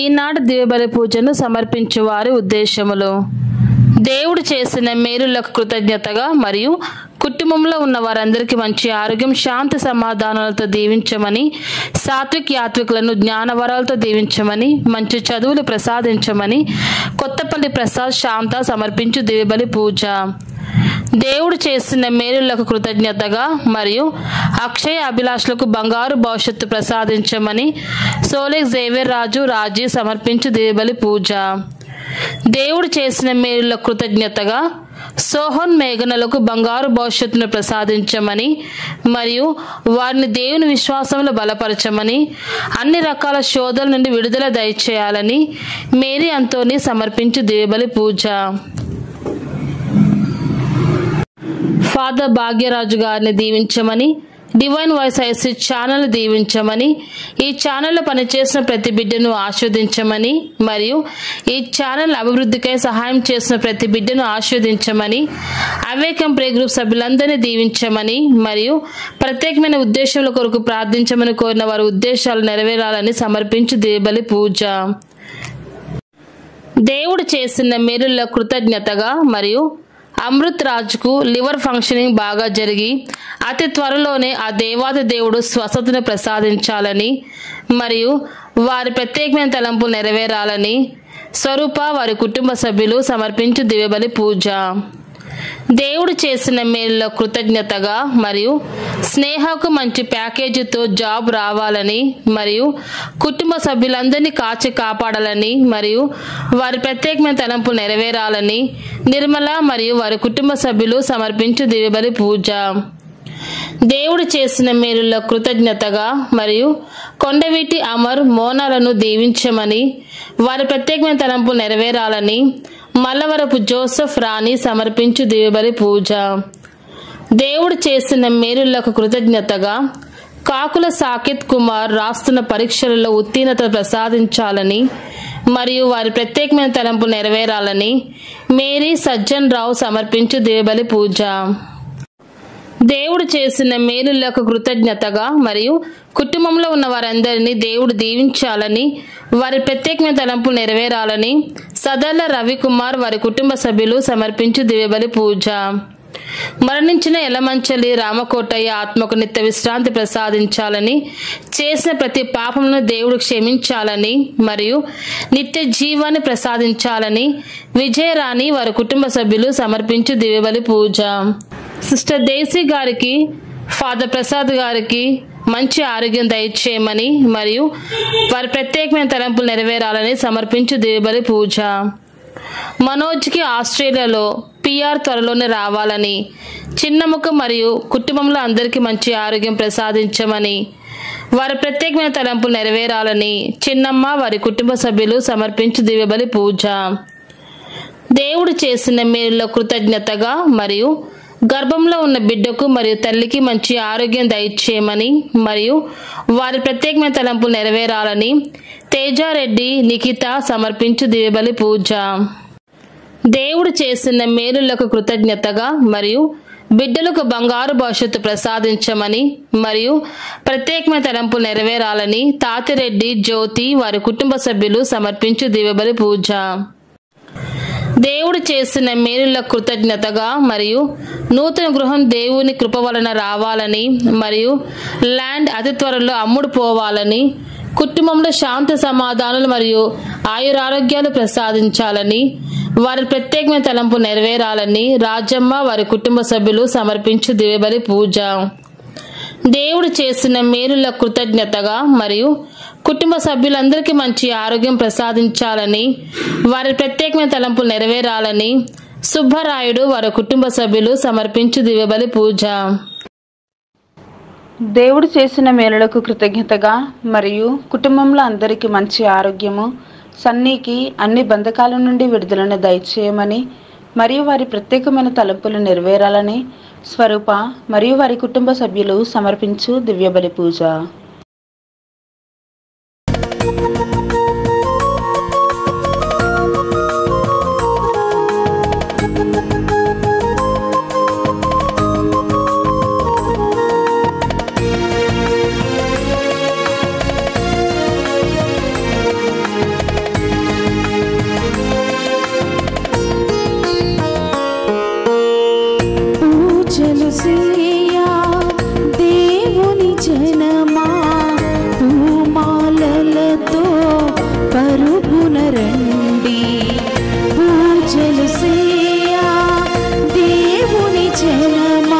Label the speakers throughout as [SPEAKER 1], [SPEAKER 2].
[SPEAKER 1] ఈనాడు దివ్యబలి పూజను సమర్పించు వారి ఉద్దేశములు దేవుడు చేసిన మేలులకు కృతజ్ఞతగా మరియు కుటుంబంలో ఉన్న వారందరికీ మంచి ఆరోగ్యం శాంతి సమాధానాలతో దీవించమని సాత్విక్ యాత్రికులను జ్ఞానవరాలతో దీవించమని మంచి చదువులు ప్రసాదించమని కొత్తపల్లి ప్రసాద్ శాంత సమర్పించు దివ్యబలి పూజ దేవుడు చేసిన మేలులకు కృతజ్ఞతగా మరియు అక్షయ అభిలాషులకు బంగారు భవిష్యత్తు ప్రసాదించమని సోలెక్ జేవియర్ రాజు రాజీ సమర్పించు దివ్యబలి పూజ దేవుడు చేసిన మేలుల కృతజ్ఞతగా సోహన్ మేఘనలకు బంగారు భవిష్యత్తును ప్రసాదించమని మరియు వారిని దేవుని విశ్వాసంలో బలపరచమని అన్ని రకాల శోధల నుండి విడుదల దయచేయాలని మేరీ అంతోని సమర్పించు దేవబలి పూజ ఫాదర్ భాగ్యరాజు గారిని దీవించమని డివైన్ వాయిస్ ఐసి ఛానల్ దీవించమని ఈ ఛానల్లో పనిచేసిన ప్రతి బిడ్డను ఆస్వాదించమని మరియు ఈ ఛానల్ అభివృద్ధికై సహాయం చేసిన ప్రతి బిడ్డను ఆస్వాదించమని అవేకం ప్రే గ్రూప్ సభ్యులందరినీ దీవించమని మరియు ప్రత్యేకమైన ఉద్దేశాల కొరకు ప్రార్థించమని కోరిన వారి ఉద్దేశాలు నెరవేరాలని సమర్పించు దేబలి పూజ దేవుడు చేసిన మేలుల కృతజ్ఞతగా మరియు అమృత్ రాజ్కు లివర్ ఫంక్షనింగ్ బాగా జరిగి అతి త్వరలోనే ఆ దేవాది దేవుడు స్వస్థతను ప్రసాదించాలని మరియు వారి ప్రత్యేకమైన తలంపులు నెరవేరాలని స్వరూప వారి కుటుంబ సభ్యులు సమర్పించు దివ్యబలి పూజ దేవుడు చేసిన మేలులో కృతజ్ఞతగా మరియు స్నేహకు మంచి ప్యాకేజీతో జాబ్ రావాలని మరియు కుటుంబ సభ్యులందరినీ కాచి కాపాడాలని మరియు వారి ప్రత్యేకమైన తలంపు నెరవేరాలని నిర్మల మరియు వారి కుటుంబ సభ్యులు సమర్పించు దివ్యబలి పూజ దేవుడు చేసిన మేలులో కృతజ్ఞతగా మరియు కొండవీటి అమర్ మోనాలను దీవించమని వారి ప్రత్యేకమైన తలంపు నెరవేరాలని మల్లవరపు జోసెఫ్ రాణి సమర్పించు దివ్యబలి పూజ దేవుడు చేసిన మేలులకు కృతజ్ఞతగా కాకుల సాకిత్ కుమార్ రాస్తున్న పరీక్షలలో ఉత్తీర్ణత ప్రసాదించాలని మరియు వారి ప్రత్యేకమైన తలంపు నెరవేరాలని మేరీ సజ్జన్ రావు సమర్పించు దేవబలి పూజ దేవుడు చేసిన మేలులకు కృతజ్ఞతగా మరియు కుటుంబంలో ఉన్న వారందరినీ దేవుడు దీవించాలని వారి ప్రత్యేకమైన తలంపు నెరవేరాలని సదర్ల రవికుమార్ వారి కుటుంబ సభ్యులు సమర్పించు దివ్యబలి పూజ మరణించిన ఎలమంచలి రామకోటయ్య ఆత్మకు నిత్య విశ్రాంతి ప్రసాదించాలని చేసిన ప్రతి పాపమును దేవుడు క్షమించాలని మరియు నిత్య జీవాన్ని ప్రసాదించాలని విజయరాణి వారి కుటుంబ సభ్యులు సమర్పించు దివ్యబలి పూజ సిస్టర్ దేశీ గారికి ఫాదర్ ప్రసాద్ గారికి మంచి ఆరోగ్యం దయచేయమని మరియు వారి ప్రత్యేకమైన తలంపులు నెరవేరాలని సమర్పించు దివ్యబలి పూజ మనోజ్కి ఆస్ట్రేలియాలో పిఆర్ త్వరలోనే రావాలని చిన్నముఖ మరియు కుటుంబంలో అందరికీ మంచి ఆరోగ్యం ప్రసాదించమని వారి ప్రత్యేకమైన తలంపులు నెరవేరాలని చిన్నమ్మ వారి కుటుంబ సభ్యులు సమర్పించు దివ్యబలి పూజ దేవుడు చేసిన మేలులో కృతజ్ఞతగా మరియు గర్భంలో ఉన్న బిడ్డకు మరియు తల్లికి మంచి ఆరోగ్యం దయచేయమని మరియు వారి ప్రత్యేకమైన తలంపులు నెరవేరాలని తేజారెడ్డి నిఖిత సమర్పించు దివ్యబలి పూజ దేవుడు చేసిన మేలులకు కృతజ్ఞతగా మరియు బిడ్డలకు బంగారు భవిష్యత్తు ప్రసాదించమని మరియు ప్రత్యేకమైన తలంపులు నెరవేరాలని తాతిరెడ్డి జ్యోతి వారి కుటుంబ సభ్యులు సమర్పించు దివ్యబలి పూజ దేవుడు చేసిన మేలుల కృతజ్ఞతగా మరియు నూతన గృహం దేవుని కృప వలన రావాలని మరియు ల్యాండ్ అతి త్వరలో అమ్ముడు పోవాలని కుటుంబంలో శాంతి సమాధానాలు మరియు ఆయురారోగ్యాలు ప్రసాదించాలని వారి ప్రత్యేకమైన తలంపు నెరవేరాలని రాజమ్మ వారి కుటుంబ సభ్యులు సమర్పించు దివ్యబలి పూజ దేవుడు చేసిన మేలుల కృతజ్ఞతగా మరియు కుటుంబ సభ్యులందరికీ మంచి ఆరోగ్యం ప్రసాదించాలని వారి ప్రత్యేకమైన తలంపులు నెరవేరాలని సుబ్బరాయుడు వారి కుటుంబ సభ్యులు సమర్పించు దివ్యబలి పూజ
[SPEAKER 2] దేవుడు చేసిన మేలులకు కృతజ్ఞతగా మరియు కుటుంబంలో అందరికీ మంచి ఆరోగ్యము సన్నీకి అన్ని బంధకాల నుండి విడుదలను దయచేయమని మరియు వారి ప్రత్యేకమైన తలంపులు నెరవేరాలని స్వరూప మరియు వారి కుటుంబ సభ్యులు సమర్పించు దివ్యబలి పూజ
[SPEAKER 3] జనమా పూమాలలతో పరుగున రండి పూజలు సేయా దేవుని జనమా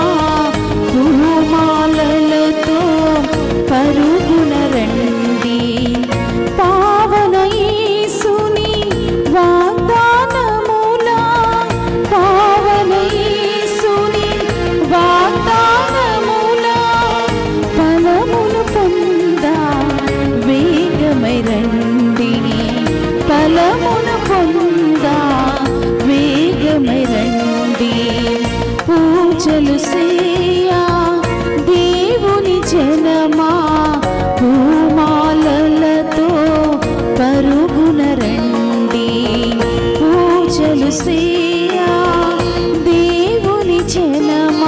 [SPEAKER 3] పూమాలలతో పరుగున రండి పావన యేసుని వాగ్దానములా పావన యేసుని వాగ్దానములా ఫలమును పొందా వేగమై రండి ఫలమును పొందా వేగమై రండి పూజలు సేయా దేవుని జనమా పూమాలలతో పరుగున రండి పూజలు సేయా దేవుని జనమా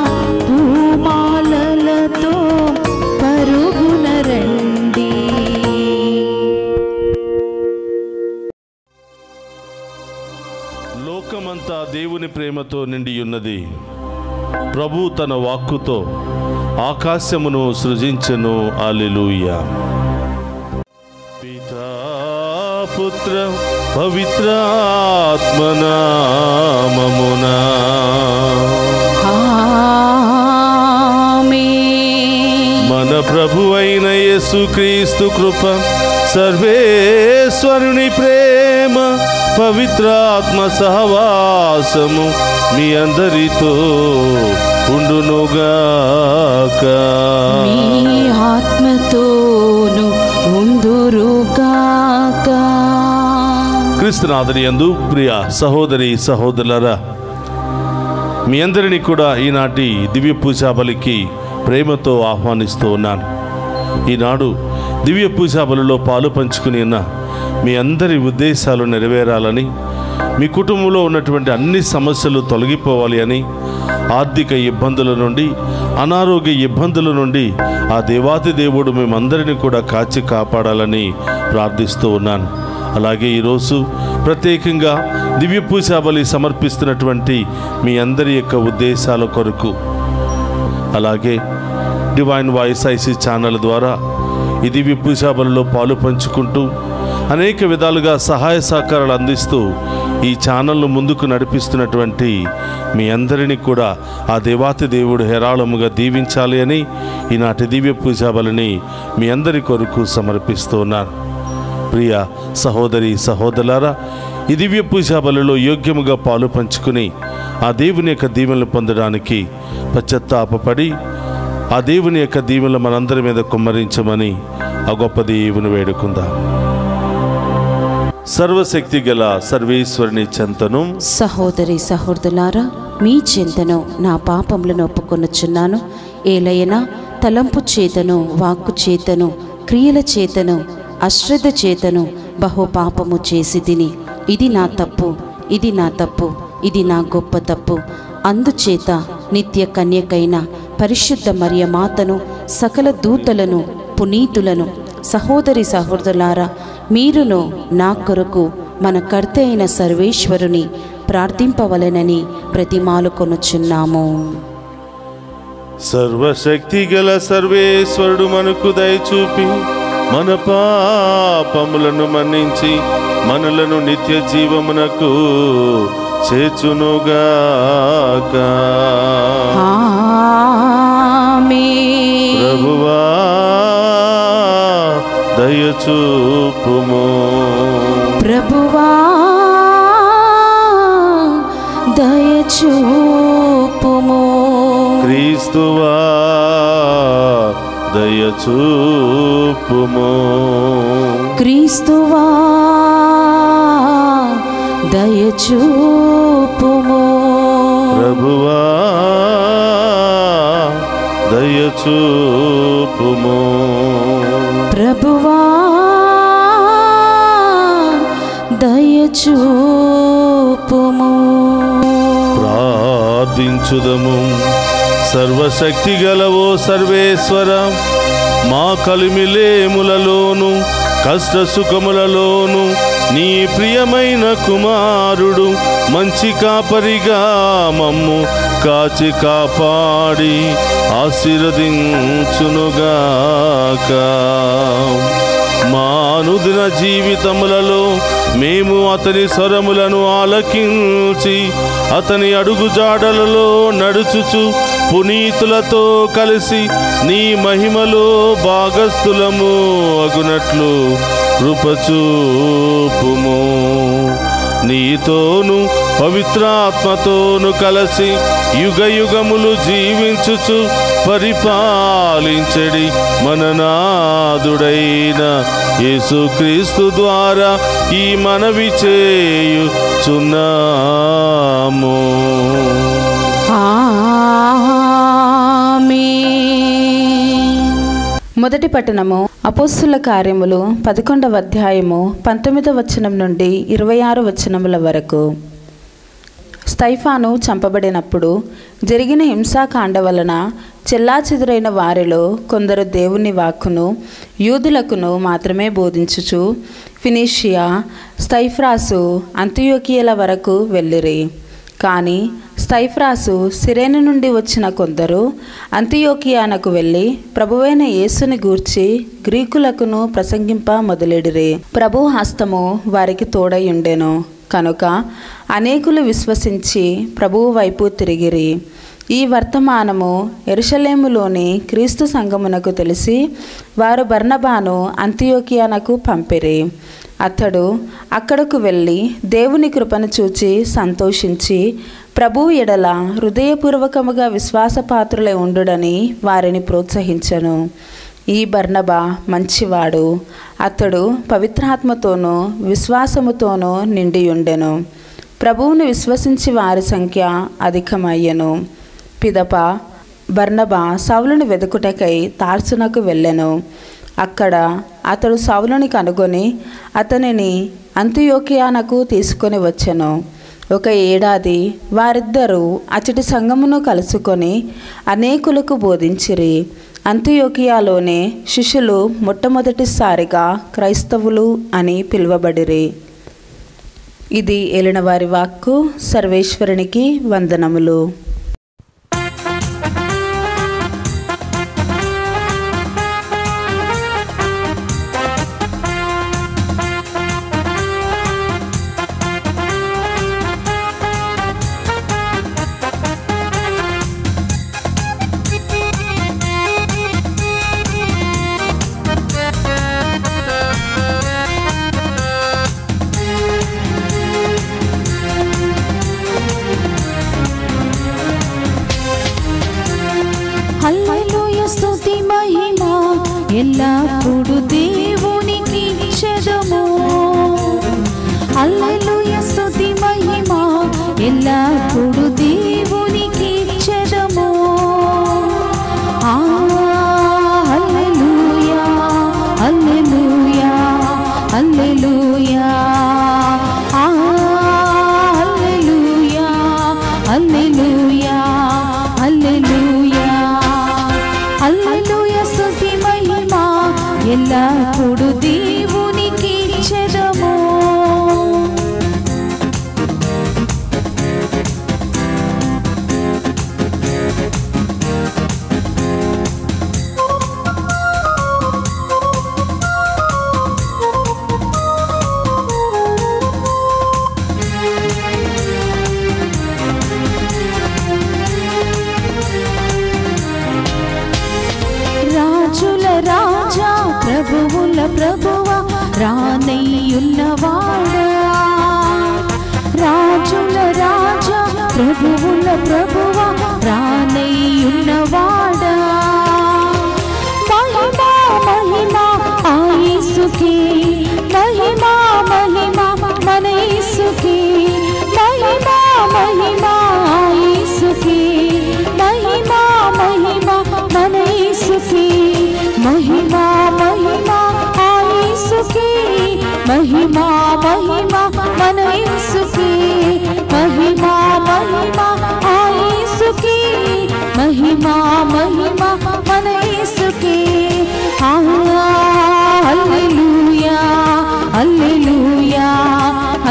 [SPEAKER 3] పూమాలలతో పరుగున రండి
[SPEAKER 4] లోకమంతా దేవుని ప్రేమతో నిండి ఉన్నది ప్రభు తన వాక్కుతో ఆకాశమును సృజించెను అలెలుయ పితా పుత్ర పవిత్రాత్మనామమునా
[SPEAKER 3] ఆమేన్.
[SPEAKER 4] మన ప్రభు అయిన యేసుక్రీస్తు కృప సర్వేశ్వరుని ప్రేమ పవిత్రాత్మ సహవాసము మీ అందరితో ఉండునుగాక
[SPEAKER 3] మీ ఆత్మతోను ఉందురుగాక
[SPEAKER 4] క్రీస్తునాథని యందు ప్రియ సహోదరి సహోదరులరా మీ అందరినీ కూడా ఈనాటి దివ్య పూజా బలికి ప్రేమతో ఆహ్వానిస్తూ ఉన్నాను ఈనాడు దివ్య పూజా బలిలో పాలు పంచుకుని ఉన్న మీ అందరి ఉద్దేశాలు నెరవేరాలని మీ కుటుంబంలో ఉన్నటువంటి అన్ని సమస్యలు తొలగిపోవాలి అని ఆర్థిక ఇబ్బందుల నుండి అనారోగ్య ఇబ్బందుల నుండి ఆ దేవాతి దేవుడు మేమందరినీ కూడా కాచి కాపాడాలని ప్రార్థిస్తూ ఉన్నాను అలాగే ఈరోజు ప్రత్యేకంగా దివ్య పూజా బలి సమర్పిస్తున్నటువంటి మీ అందరి యొక్క ఉద్దేశాల కొరకు అలాగే డివైన్ వాయిస్ ఐసీ ఛానల్ ద్వారా ఈ దివ్య పూజా బలిలో పాలు పంచుకుంటూ అనేక విధాలుగా సహాయ సహకారాలు అందిస్తూ ఈ ఛానల్ను ముందుకు నడిపిస్తున్నటువంటి మీ అందరినీ కూడా ఆ దేవాతి దేవుడు హేరాళముగా దీవించాలి అని ఈనాటి దివ్య పూజా బలిని మీ అందరి కొరకు సమర్పిస్తూ ఉన్నాను ప్రియ సహోదరి సహోదరులారా ఈ దివ్య పూజా బలిలో యోగ్యముగా పాలు పంచుకుని ఆ దేవుని యొక్క దీవెనలు పొందడానికి పశ్చత్తాపడి ఆ దేవుని యొక్క దీవెనలు మనందరి మీద కుమ్మరించమని ఆ గొప్ప దేవుని వేడుకుందాం సర్వశక్తి గల సర్వేశ్వరుని చెంతను
[SPEAKER 3] సహోదరి సహోదరులారా మీ చింతను నా పాపములను ఒప్పుకొనుచున్నాను ఏలయనా తలంపు చేతను వాక్కు చేతను క్రియల చేతను అశ్రద్ధ చేతను బహు పాపము చేసి తిని ఇది నా తప్పు ఇది నా తప్పు ఇది నా గొప్ప తప్పు అందుచేత నిత్య కన్యకైన పరిశుద్ధ మరియ మాతను సకల దూతలను పునీతులను సహోదరి సహోదరులారా మీరును నా కొరకు మన కర్త అయిన సర్వేశ్వరుని ప్రార్థింపవలెనని ప్రతిమాలు కొనుచున్నాము
[SPEAKER 4] సర్వశక్తి గల సర్వేశ్వరుడు మనకు దయచూపి మన పాపములను మన్నించి మనలను నిత్య జీవమునకు చేర్చునుగాక
[SPEAKER 3] ఆమేన్.
[SPEAKER 4] ప్రభువా దయచూపుము
[SPEAKER 3] ప్రభువా దయచూపుము
[SPEAKER 4] క్రీస్తువా దయచూపుము
[SPEAKER 3] క్రీస్తువా దయచూపుము
[SPEAKER 4] ప్రభువా దయచూపుము
[SPEAKER 3] ప్రభువా దయచూపుము
[SPEAKER 4] ప్రార్థించుదము సర్వశక్తి గలవో సర్వేశ్వర మా కలిమిలేములలోను కష్ట సుఖములలోను నీ ప్రియమైన కుమారుడు మంచి కాపరిగా మమ్ము కాచి కాపాడి ఆశీర్వదించునుగాక మా అనుదిన జీవితములలో మేము అతని స్వరములను ఆలకించి అతని అడుగు జాడలలో నడుచుచు పునీతులతో కలిసి నీ మహిమలో భాగస్థులము అగునట్లు కృపచూపుము నీతోను పవిత్రాత్మతోను కలిసి యుగ యుగములు జీవించుచు పరిపాలించడి మననాదుడైన యేసుక్రీస్తు ద్వారా ఈ మనవి చేయుచున్నాము
[SPEAKER 2] మొదటి పట్టణము అపోస్తుల కార్యములు పదకొండవ అధ్యాయము పంతొమ్మిదవ వచనం నుండి ఇరవై ఆరు వచనముల వరకు స్టైఫాను చంపబడినప్పుడు జరిగిన హింసాకాండ వలన చెల్లాచెదురైన వారిలో కొందరు దేవుని వాక్కును యూదులకును మాత్రమే బోధించుచు ఫినిషియా స్టైఫ్రాసు అంత్యోకియల వరకు వెళ్ళిరి కానీ స్టైఫ్రాసు సిరేను నుండి వచ్చిన కొందరు అంత్యోకియానకు వెళ్ళి ప్రభువైన యేసుని గూర్చి గ్రీకులకును ప్రసంగింప మొదలెడిరి ప్రభు హస్తము వారికి తోడై ఉండెను కనుక అనేకులు విశ్వసించి ప్రభువు వైపు తిరిగిరి ఈ వర్తమానము ఎరుషలేములోని క్రీస్తు సంఘమునకు తెలిసి వారు బర్నబాను అంత్యోకియానకు పంపిరి అతడు అక్కడకు వెళ్ళి దేవుని కృపను చూచి సంతోషించి ప్రభు ఎడల హృదయపూర్వకముగా విశ్వాసపాత్రులై ఉండుడని వారిని ప్రోత్సహించను ఈ బర్నబా మంచివాడు అతడు పవిత్రాత్మతోనూ విశ్వాసముతోనూ నిండి ఉండెను ప్రభువును విశ్వసించి వారి సంఖ్య అధికమయ్యను పిదప బర్నబా సౌలుని వెదుకుటకై తార్సునకు వెళ్ళెను అక్కడ అతడు సౌలుని కనుగొని అతనిని అంత్యోకియానకు తీసుకొని వచ్చెను ఒక ఏడాది వారిద్దరూ అచటి సంఘమును కలుసుకొని అనేకులకు బోధించిరి అంత్యోకియాలోనే శిష్యులు మొట్టమొదటిసారిగా క్రైస్తవులు అని పిలువబడిరి ఇది ఏలినవారి వాక్కు సర్వేశ్వరునికి వందనములు
[SPEAKER 3] హల్లెలూయ స్తుతి మహిమ ఎల్లప్పుడు దేవునికి చెదము హల్లెలూయ స్తుతి మహిమ ఎల్లప్పుడు దేవునికి చెదము ఆ హల్లెలూయా హల్లెలూయా హల్లెలూయా ఆ హల్లెలూయా హల్లెలూయా హల్లెలూయా హల్లెలూయా స్తుతి మహిమ ఎల్లప్పుడు దేవునికి చెదము రాజుల రాజా ప్రభువుల ప్రభువ రానయ్యున్నవాడా రాజుల రాజా ప్రభువుల ప్రభువ రానయ్యున్నవాడా మహిమా మహిమా ఆయేసుకి మహిమా మహిమా మన యేసుకి మహిమా మహిమా ఆయేసుకి మహిమా మహిమా మన యేసుకి మహిమా మహిమా ఆయేసుకి మహిమా మహిమా మన యేసుకి మహిమా మహిమా ఆయేసుకి మహిమా మహిమా మన యేసుకి హల్లెలూయా హల్లెలూయా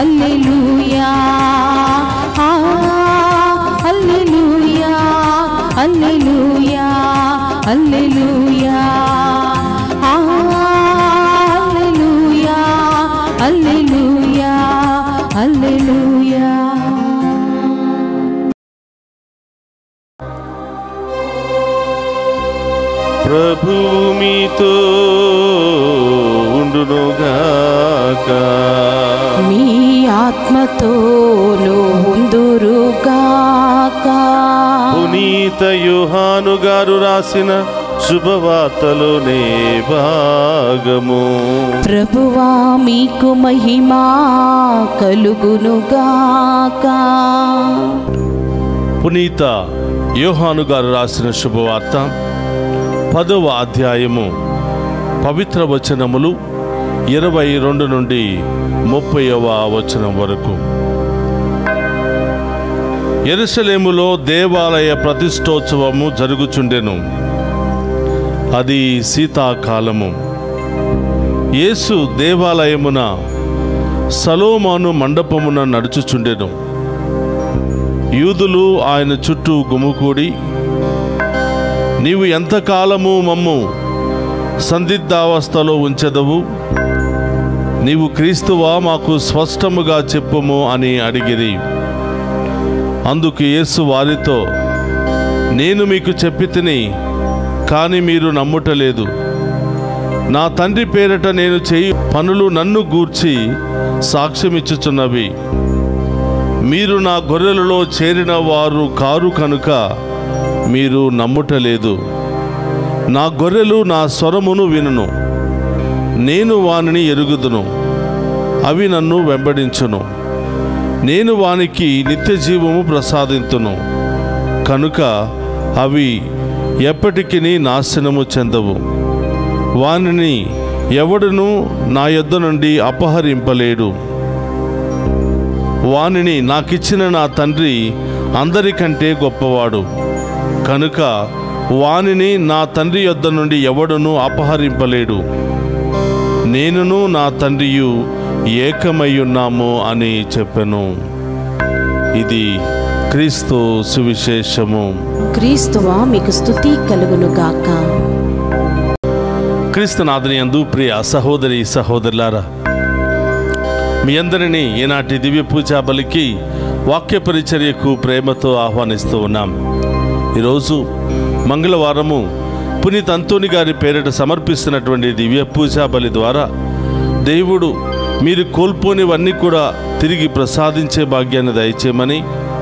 [SPEAKER 3] హల్లెలూయా ఆ, హల్లెలూయా హల్లెలూయా హల్లెలూయా ఆ, హల్లెలూయా హల్లెలూయా హల్లెలూయా
[SPEAKER 4] ప్రభు మీతో ఉండునుగాక
[SPEAKER 3] మీ ఆత్మతోను ఉందురుగాక
[SPEAKER 4] పునీత యోహాను గారు రాసిన శుభవార్తలోనే భాగము
[SPEAKER 3] ప్రభువా మీకు మహిమా కలుగునుగాక
[SPEAKER 4] పునీత యోహాను గారు రాసిన శుభవార్త పదవ అధ్యాయము పవిత్ర వచనములు ఇరవై రెండు నుండి ముప్పైవ వచనం వరకు ఎరుసలేములో దేవాలయ ప్రతిష్టోత్సవము జరుగుచుండెను అది శీతాకాలము యేసు దేవాలయమున సలోమాను మండపమున నడుచుచుండెను యూదులు ఆయన చుట్టూ గుమికూడి నీవు ఎంతకాలము మమ్ము సందిగ్ధావస్థలో ఉంచెదవు నీవు క్రీస్తువా మాకు స్పష్టముగా చెప్పుము అని అడిగిరి అందుకు యేసు వారితో నేను మీకు చెప్పి తిని కానీ మీరు నమ్ముటలేదు నా తండ్రి పేరట నేను చేయి పనులు నన్ను గూర్చి సాక్ష్యమిచ్చుచున్నవి మీరు నా గొర్రెలలో చేరిన వారు కారు కనుక మీరు నమ్ముటలేదు నా గొర్రెలు నా స్వరమును వినును నేను వానిని ఎరుగుదును అవి నన్ను వెంబడించును నేను వానికి నిత్య జీవము ప్రసాదింతును కనుక అవి ఎప్పటికీ నాశనము చెందవు వానిని ఎవడును నా యొద్ద నుండి అపహరింపలేడు వానిని నాకిచ్చిన నా తండ్రి అందరికంటే గొప్పవాడు కనుక వానిని నా తండ్రి యొద్ద నుండి ఎవడును అపహరింపలేడు నేనును నా తండ్రియు ఏకమయ్యున్నాము అని చెప్పెను ఇది క్రీస్తు సువిశేషము
[SPEAKER 3] క్రీస్తువా మీకు స్తుతి కలుగునుగాక
[SPEAKER 4] క్రీస్తునాథుని యందు ప్రియ సహోదరి సహోదరులారా మీ అందరినీ ఈనాటి దివ్య పూజా బలికి వాక్య పరిచర్యకు ప్రేమతో ఆహ్వానిస్తూ ఉన్నాం ఈరోజు మంగళవారము పునీత్ అంతోని గారి పేరిట సమర్పిస్తున్నటువంటి దివ్య పూజా బలి ద్వారా దేవుడు మీరు కోల్పోనివన్నీ కూడా తిరిగి ప్రసాదించే భాగ్యాన్ని దయచేయమని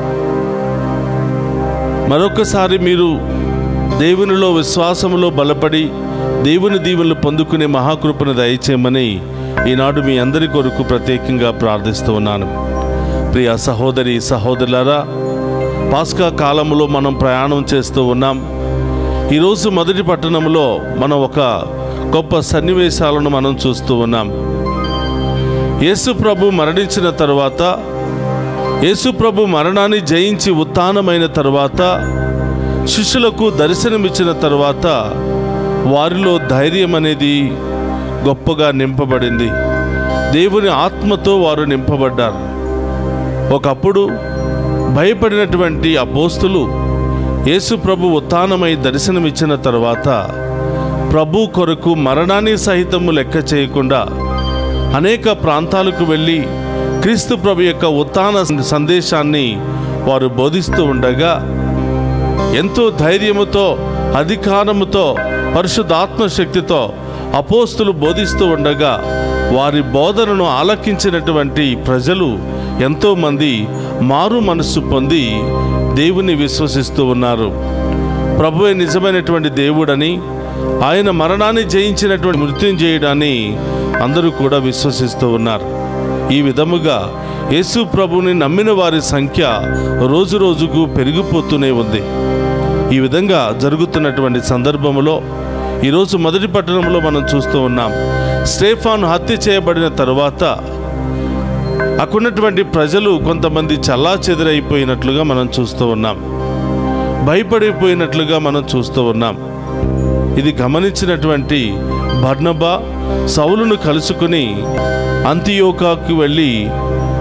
[SPEAKER 4] మరొకసారి మీరు దేవునిలో విశ్వాసములో బలపడి దేవుని దీవెనలు పొందుకునే మహాకృపను దయచేయమని ఈనాడు మీ అందరి కొరకు ప్రత్యేకంగా ప్రార్థిస్తూ ఉన్నాను ప్రియ సహోదరి సహోదరులారా పాస్కా కాలంలో మనం ప్రయాణం చేస్తూ ఉన్నాం ఈరోజు మొదటి పట్టణంలో మనం ఒక గొప్ప సన్నివేశాలను మనం చూస్తూ ఉన్నాం యేసు ప్రభు మరణించిన తరువాత యేసు ప్రభు మరణాన్ని జయించి ఉత్థానమైన తరువాత శిష్యులకు దర్శనమిచ్చిన తరువాత వారిలో ధైర్యం అనేది గొప్పగా నింపబడింది దేవుని ఆత్మతో వారు నింపబడ్డారు ఒకప్పుడు భయపడినటువంటి అపోస్తులు యేసు ప్రభు ఉత్థానమై దర్శనమిచ్చిన తరువాత ప్రభు కొరకు మరణాన్ని సహితము లెక్క చేయకుండా అనేక ప్రాంతాలకు వెళ్ళి క్రీస్తు ప్రభు యొక్క ఉత్థాన సందేశాన్ని వారు బోధిస్తూ ఉండగా ఎంతో ధైర్యముతో అధికారముతో పరిశుద్ధాత్మ శక్తితో అపోస్తులు బోధిస్తూ ఉండగా వారి బోధనను ఆలకించినటువంటి ప్రజలు ఎంతోమంది మారు మనస్సు పొంది దేవుని విశ్వసిస్తూ ఉన్నారు ప్రభువే నిజమైనటువంటి దేవుడని ఆయన మరణాన్ని జయించినటువంటి మృత్యుంజయుడని అందరూ కూడా విశ్వసిస్తూ ఉన్నారు ఈ విధముగా యేసు ప్రభుని నమ్మిన వారి సంఖ్య రోజు రోజుకు పెరిగిపోతూనే ఉంది ఈ విధంగా జరుగుతున్నటువంటి సందర్భంలో ఈరోజు మొదటి పట్టణంలో మనం చూస్తూ ఉన్నాం స్టేఫాన్ హత్య చేయబడిన తరువాత అక్కడున్నటువంటి ప్రజలు కొంతమంది చల్లా చెదిరైపోయినట్లుగా మనం చూస్తూ ఉన్నాం భయపడిపోయినట్లుగా మనం చూస్తూ ఉన్నాం ఇది గమనించినటువంటి బర్నబా సౌలును కలుసుకుని అంతియోకాకు వెళ్ళి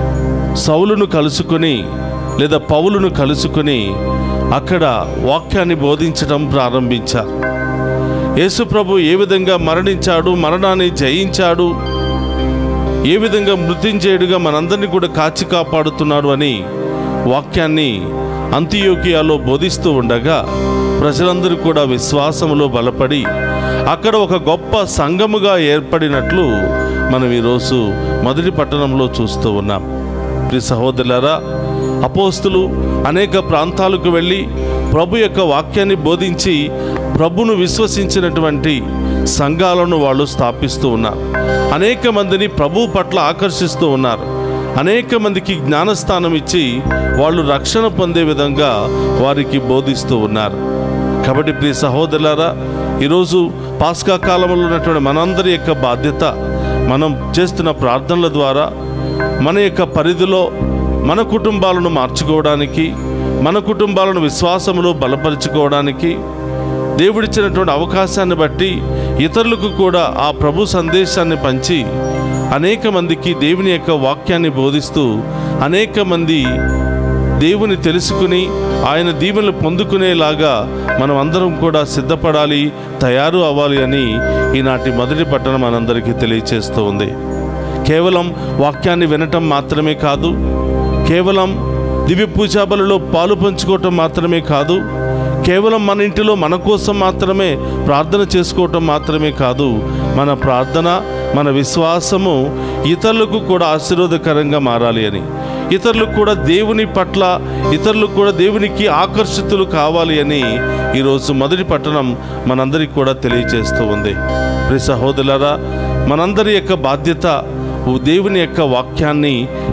[SPEAKER 4] సౌలును కలుసుకొని లేదా పౌలును కలుసుకొని అక్కడ వాక్యాన్ని బోధించడం ప్రారంభించారు యేసు ప్రభు ఏ విధంగా మరణించాడు మరణాన్ని జయించాడు ఏ విధంగా మృత్యుంజయుడిగా మనందరినీ కూడా కాచి కాపాడుతున్నాడు అని వాక్యాన్ని అంత్యోకియాలో బోధిస్తూ ఉండగా ప్రజలందరూ కూడా విశ్వాసములో బలపడి అక్కడ ఒక గొప్ప సంఘముగా ఏర్పడినట్లు మనం ఈరోజు మొదటి పట్టణంలో చూస్తూ ఉన్నాం ప్రియ సహోదరులారా అపోస్తులు అనేక ప్రాంతాలకు వెళ్ళి ప్రభు యొక్క వాక్యాన్ని బోధించి ప్రభును విశ్వసించినటువంటి సంఘాలను వాళ్ళు స్థాపిస్తూ ఉన్నారు అనేక మందిని ప్రభు పట్ల ఆకర్షిస్తూ ఉన్నారు అనేక మందికి జ్ఞానస్థానం ఇచ్చి వాళ్ళు రక్షణ పొందే విధంగా వారికి బోధిస్తూ ఉన్నారు కాబట్టి ప్రియ సహోదరులారా ఈరోజు పాస్కా కాలంలో ఉన్నటువంటి మనందరి యొక్క బాధ్యత మనం చేస్తున్న ప్రార్థనల ద్వారా మన యొక్క పరిధిలో మన కుటుంబాలను మార్చుకోవడానికి మన కుటుంబాలను విశ్వాసములో బలపరుచుకోవడానికి దేవుడిచ్చినటువంటి అవకాశాన్ని బట్టి ఇతరులకు కూడా ఆ ప్రభు సందేశాన్ని పంచి అనేక మందికి దేవుని యొక్క వాక్యాన్ని బోధిస్తూ అనేక మంది దేవుని తెలుసుకుని ఆయన దీవెనలు పొందుకునేలాగా మనం అందరం కూడా సిద్ధపడాలి తయారు అవ్వాలి అని ఈనాటి మొదటి పట్టణం మనందరికీ తెలియచేస్తూ ఉంది కేవలం వాక్యాన్ని వినటం మాత్రమే కాదు కేవలం దివ్య పూజాబలలో పాలు పంచుకోవటం మాత్రమే కాదు కేవలం మన ఇంటిలో మన కోసం మాత్రమే ప్రార్థన చేసుకోవటం మాత్రమే కాదు మన ప్రార్థన మన విశ్వాసము ఇతరులకు కూడా ఆశీర్వాదకరంగా మారాలి అని ఇతరులకు కూడా దేవుని పట్ల ఇతరులకు కూడా దేవునికి ఆకర్షితులు కావాలి అని ఈరోజు మొదటి పట్టణం మనందరికీ కూడా తెలియజేస్తూ ఉంది ప్రియ సహోదరులారా మనందరి యొక్క బాధ్యత దేవుని యొక్క వాక్యాన్ని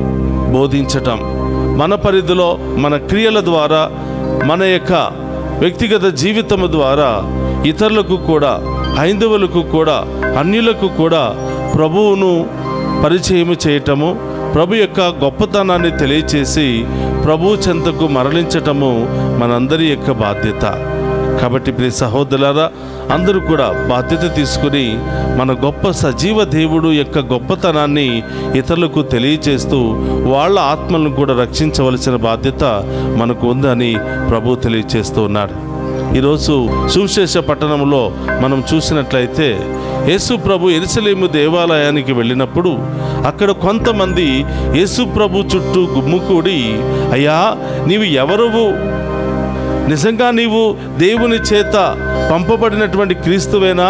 [SPEAKER 4] బోధించటం మన పరిధిలో మన క్రియల ద్వారా మన యొక్క వ్యక్తిగత జీవితము ద్వారా ఇతరులకు కూడా హైందవులకు కూడా అన్యులకు కూడా ప్రభువును పరిచయం చేయటము ప్రభు యొక్క గొప్పతనాన్ని తెలియచేసి ప్రభు చెంతకు మరలించటము మనందరి యొక్క బాధ్యత కాబట్టి ప్రియ సహోదరులారా అందరూ కూడా బాధ్యత తీసుకుని మన గొప్ప సజీవ దేవుడు యొక్క గొప్పతనాన్ని ఇతరులకు తెలియచేస్తూ వాళ్ళ ఆత్మలను కూడా రక్షించవలసిన బాధ్యత మనకు ఉందని ప్రభు తెలియచేస్తూ ఉన్నాడు ఈరోజు సువిశేష పట్టణంలో మనం చూసినట్లయితే యేసు ప్రభు ఎరుసలేము దేవాలయానికి వెళ్ళినప్పుడు అక్కడ కొంతమంది యేసు ప్రభు చుట్టూ గుమ్ముకూడి అయ్యా నీవు ఎవరువు నిజంగా నీవు దేవుని చేత పంపబడినటువంటి క్రీస్తువేనా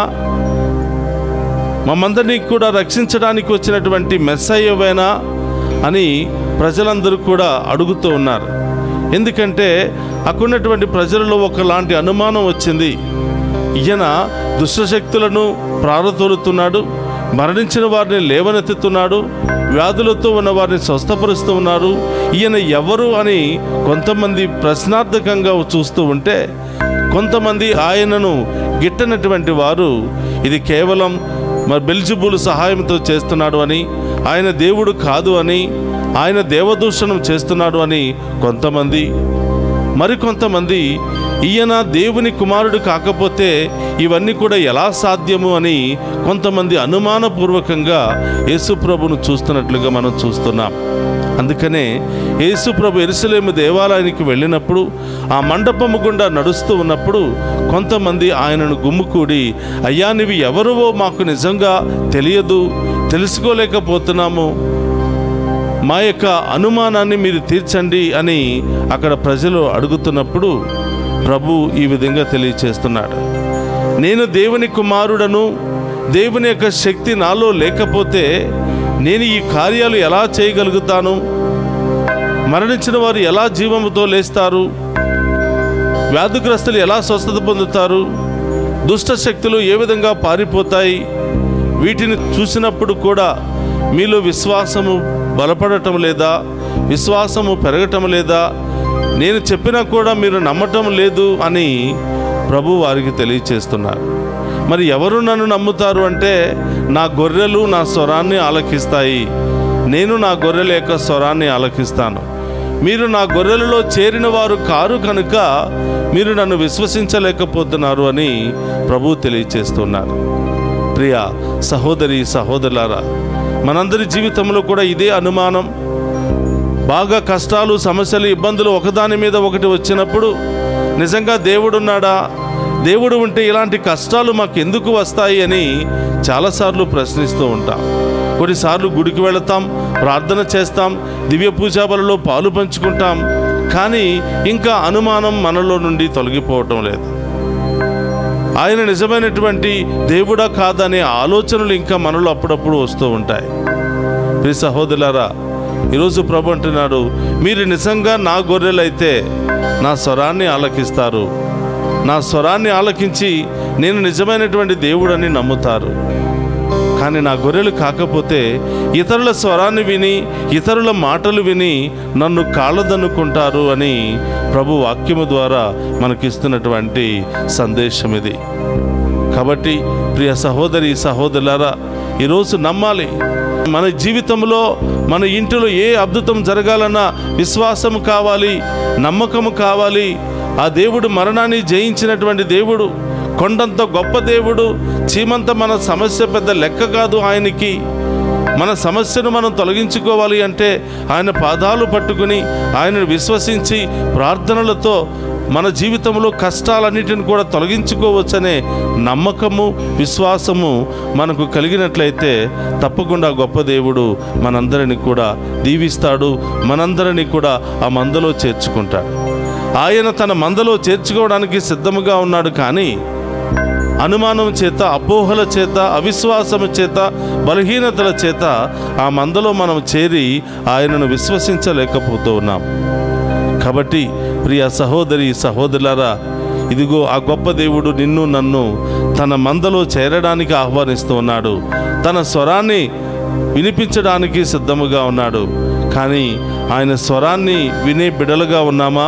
[SPEAKER 4] మమ్మందరినీ కూడా రక్షించడానికి వచ్చినటువంటి మెస్సయ్యవేనా అని ప్రజలందరూ కూడా అడుగుతూ ఉన్నారు ఎందుకంటే అక్కడున్నటువంటి ప్రజలలో ఒకలాంటి అనుమానం వచ్చింది ఈయన దుష్టశక్తులను ప్రారతోలుతున్నాడు మరణించిన వారిని లేవనెత్తుతున్నాడు వ్యాధులతో ఉన్న వారిని స్వస్థపరుస్తూ ఉన్నారు ఈయన ఎవరు అని కొంతమంది ప్రశ్నార్థకంగా చూస్తూ ఉంటే కొంతమంది ఆయనను గిట్టనటువంటి వారు ఇది కేవలం మరి బెల్జిబుల్ సహాయంతో చేస్తున్నాడు అని ఆయన దేవుడు కాదు అని ఆయన దేవదూషణం చేస్తున్నాడు అని కొంతమంది మరికొంతమంది ఈయన దేవుని కుమారుడు కాకపోతే ఇవన్నీ కూడా ఎలా సాధ్యము అని కొంతమంది అనుమానపూర్వకంగా యేసుప్రభును చూస్తున్నట్లుగా మనం చూస్తున్నాం అందుకనే యేసుప్రభు ఎరుసలేము దేవాలయానికి వెళ్ళినప్పుడు ఆ మండపము గుండా నడుస్తూ ఉన్నప్పుడు కొంతమంది ఆయనను గుమ్ముకూడి అయ్యా నీవి ఎవరువో మాకు నిజంగా తెలియదు తెలుసుకోలేకపోతున్నాము మా యొక్క అనుమానాన్ని మీరు తీర్చండి అని అక్కడ ప్రజలు అడుగుతున్నప్పుడు ప్రభు ఈ విధంగా తెలియచేస్తున్నాడు నేను దేవుని కుమారుడను దేవుని యొక్క శక్తి నాలో లేకపోతే నేను ఈ కార్యాలు ఎలా చేయగలుగుతాను మరణించిన వారు ఎలా జీవముతో లేస్తారు వ్యాధిగ్రస్తులు ఎలా స్వస్థత పొందుతారు దుష్ట శక్తులు ఏ విధంగా పారిపోతాయి వీటిని చూసినప్పుడు కూడా మీలో విశ్వాసము బలపడటం లేదా విశ్వాసము పెరగటం లేదా నేను చెప్పినా కూడా మీరు నమ్మటం లేదు అని ప్రభు వారికి తెలియచేస్తున్నారు మరి ఎవరు నన్ను నమ్ముతారు అంటే నా గొర్రెలు నా స్వరాన్ని ఆలకిస్తాయి నేను నా గొర్రెల యొక్క స్వరాన్ని ఆలకిస్తాను మీరు నా గొర్రెలలో చేరిన వారు కారు కనుక మీరు నన్ను విశ్వసించలేకపోతున్నారు అని ప్రభు తెలియచేస్తున్నారు ప్రియ సహోదరి సహోదరులారా మనందరి జీవితంలో కూడా ఇదే అనుమానం బాగా కష్టాలు సమస్యలు ఇబ్బందులు ఒకదాని మీద ఒకటి వచ్చినప్పుడు నిజంగా దేవుడున్నాడా దేవుడు ఉంటే ఇలాంటి కష్టాలు మాకు ఎందుకు వస్తాయి అని చాలాసార్లు ప్రశ్నిస్తూ ఉంటాం కొన్నిసార్లు గుడికి వెళతాం ప్రార్థన చేస్తాం దివ్య పూజాబలలో పాలు పంచుకుంటాం కానీ ఇంకా అనుమానం మనలో నుండి తొలగిపోవటం లేదు ఆయన నిజమైనటువంటి దేవుడా కాదనే ఆలోచనలు ఇంకా మనలో అప్పుడప్పుడు వస్తూ ఉంటాయి ప్రియ సహోదరులారా ఈరోజు ప్రభు అంటున్నాడు మీరు నిజంగా నా గొర్రెలైతే నా స్వరాన్ని ఆలకిస్తారు నా స్వరాన్ని ఆలకించి నేను నిజమైనటువంటి దేవుడని నమ్ముతారు కానీ నా గొర్రెలు కాకపోతే ఇతరుల స్వరాన్ని విని ఇతరుల మాటలు విని నన్ను కాళ్ళదన్నుకుంటారు అని ప్రభు వాక్యము ద్వారా మనకిస్తున్నటువంటి సందేశం ఇది కాబట్టి ప్రియ సహోదరి సహోదరులారా ఈరోజు నమ్మాలి మన జీవితంలో మన ఇంటిలో ఏ అద్భుతం జరగాలన్నా విశ్వాసం కావాలి నమ్మకము కావాలి ఆ దేవుడు మరణాన్ని జయించినటువంటి దేవుడు కొండంత గొప్ప దేవుడు చీమంత మన సమస్య పెద్ద లెక్క కాదు ఆయనకి మన సమస్యను మనం తొలగించుకోవాలి అంటే ఆయన పాదాలు పట్టుకుని ఆయనను విశ్వసించి ప్రార్థనలతో మన జీవితంలో కష్టాలన్నిటిని కూడా తొలగించుకోవచ్చనే నమ్మకము విశ్వాసము మనకు కలిగినట్లయితే తప్పకుండా గొప్ప దేవుడు మనందరిని కూడా దీవిస్తాడు మనందరినీ కూడా ఆ మందలో చేర్చుకుంటాడు ఆయన తన మందలో చేర్చుకోవడానికి సిద్ధముగా ఉన్నాడు కానీ అనుమానం చేత అపోహల చేత అవిశ్వాసము చేత బలహీనతల చేత ఆ మందలో మనం చేరి ఆయనను విశ్వసించలేకపోతూ ఉన్నాం కాబట్టి ప్రియ సహోదరి సహోదరులారా ఇదిగో ఆ గొప్ప దేవుడు నిన్ను నన్ను తన మందలో చేరడానికి ఆహ్వానిస్తూ ఉన్నాడు తన స్వరాన్ని వినిపించడానికి సిద్ధముగా ఉన్నాడు కానీ ఆయన స్వరాన్ని వినే బిడలుగా ఉన్నామా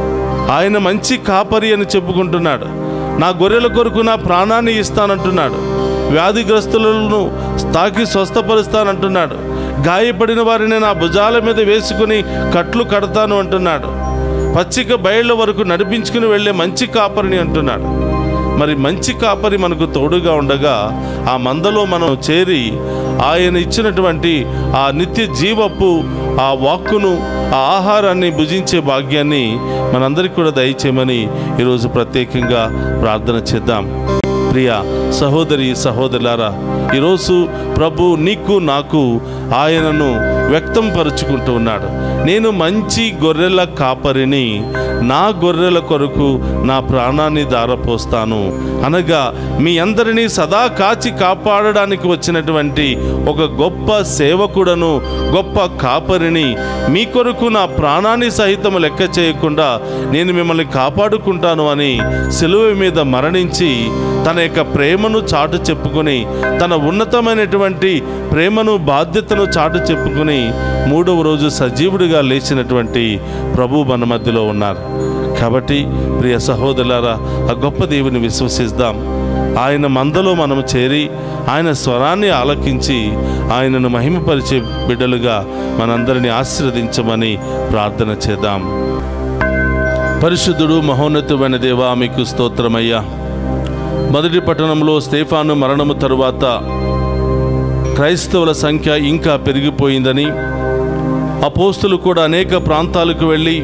[SPEAKER 4] ఆయన మంచి కాపరి అని చెప్పుకుంటున్నాడు నా గొర్రెల కొరకు నా ప్రాణాన్ని ఇస్తానంటున్నాడు వ్యాధిగ్రస్తులను తాకి స్వస్థపరుస్తానంటున్నాడు గాయపడిన వారిని నా భుజాల మీద వేసుకుని కట్లు కడతాను అంటున్నాడు పచ్చిక బయళ్ళ వరకు నడిపించుకుని వెళ్ళే మంచి కాపరిని అంటున్నాడు మరి మంచి కాపరి మనకు తోడుగా ఉండగా ఆ మందలో మనం చేరి ఆయన ఇచ్చినటువంటి ఆ నిత్య జీవపు ఆ వాక్కును ఆ ఆహారాన్ని భుజించే భాగ్యాన్ని మనందరికీ కూడా దయచేయమని ఈరోజు ప్రత్యేకంగా ప్రార్థన చేద్దాం ప్రియ సహోదరి సహోదరులారా ఈరోజు ప్రభు నీకు నాకు ఆయనను వ్యక్తం పరుచుకుంటూ ఉన్నాడు నేను మంచి గొర్రెల కాపరిని నా గొర్రెల కొరకు నా ప్రాణాన్ని దారపోస్తాను అనగా మీ అందరినీ సదా కాచి కాపాడడానికి వచ్చినటువంటి ఒక గొప్ప సేవకుడను గొప్ప కాపరిని మీ కొరకు నా ప్రాణాన్ని సహితం లెక్క చేయకుండా నేను మిమ్మల్ని కాపాడుకుంటాను అని సెలువ మీద మరణించి తన యొక్క ప్రేమను చాటు చెప్పుకొని తన ఉన్నతమైనటువంటి ప్రేమను బాధ్యతను చాటు చెప్పుకొని మూడవ రోజు సజీవుడిగా లేచినటువంటి ప్రభు మన మధ్యలో ఉన్నారు కాబట్టి ప్రియ సహోదరులారా ఆ గొప్ప దేవుని విశ్వసిద్దాం ఆయన మందలో మనము చేరి ఆయన స్వరాన్ని ఆలకించి ఆయనను మహిమపరిచే బిడ్డలుగా మనందరినీ ఆశీర్వదించమని ప్రార్థన చేద్దాం పరిశుద్ధుడు మహోన్నతమైన దేవా మీకు స్తోత్రమయ్యా మొదటి పట్టణంలో స్టేఫాను మరణము తరువాత క్రైస్తవుల సంఖ్య ఇంకా పెరిగిపోయిందని అపోస్తులు కూడా అనేక ప్రాంతాలకు వెళ్ళి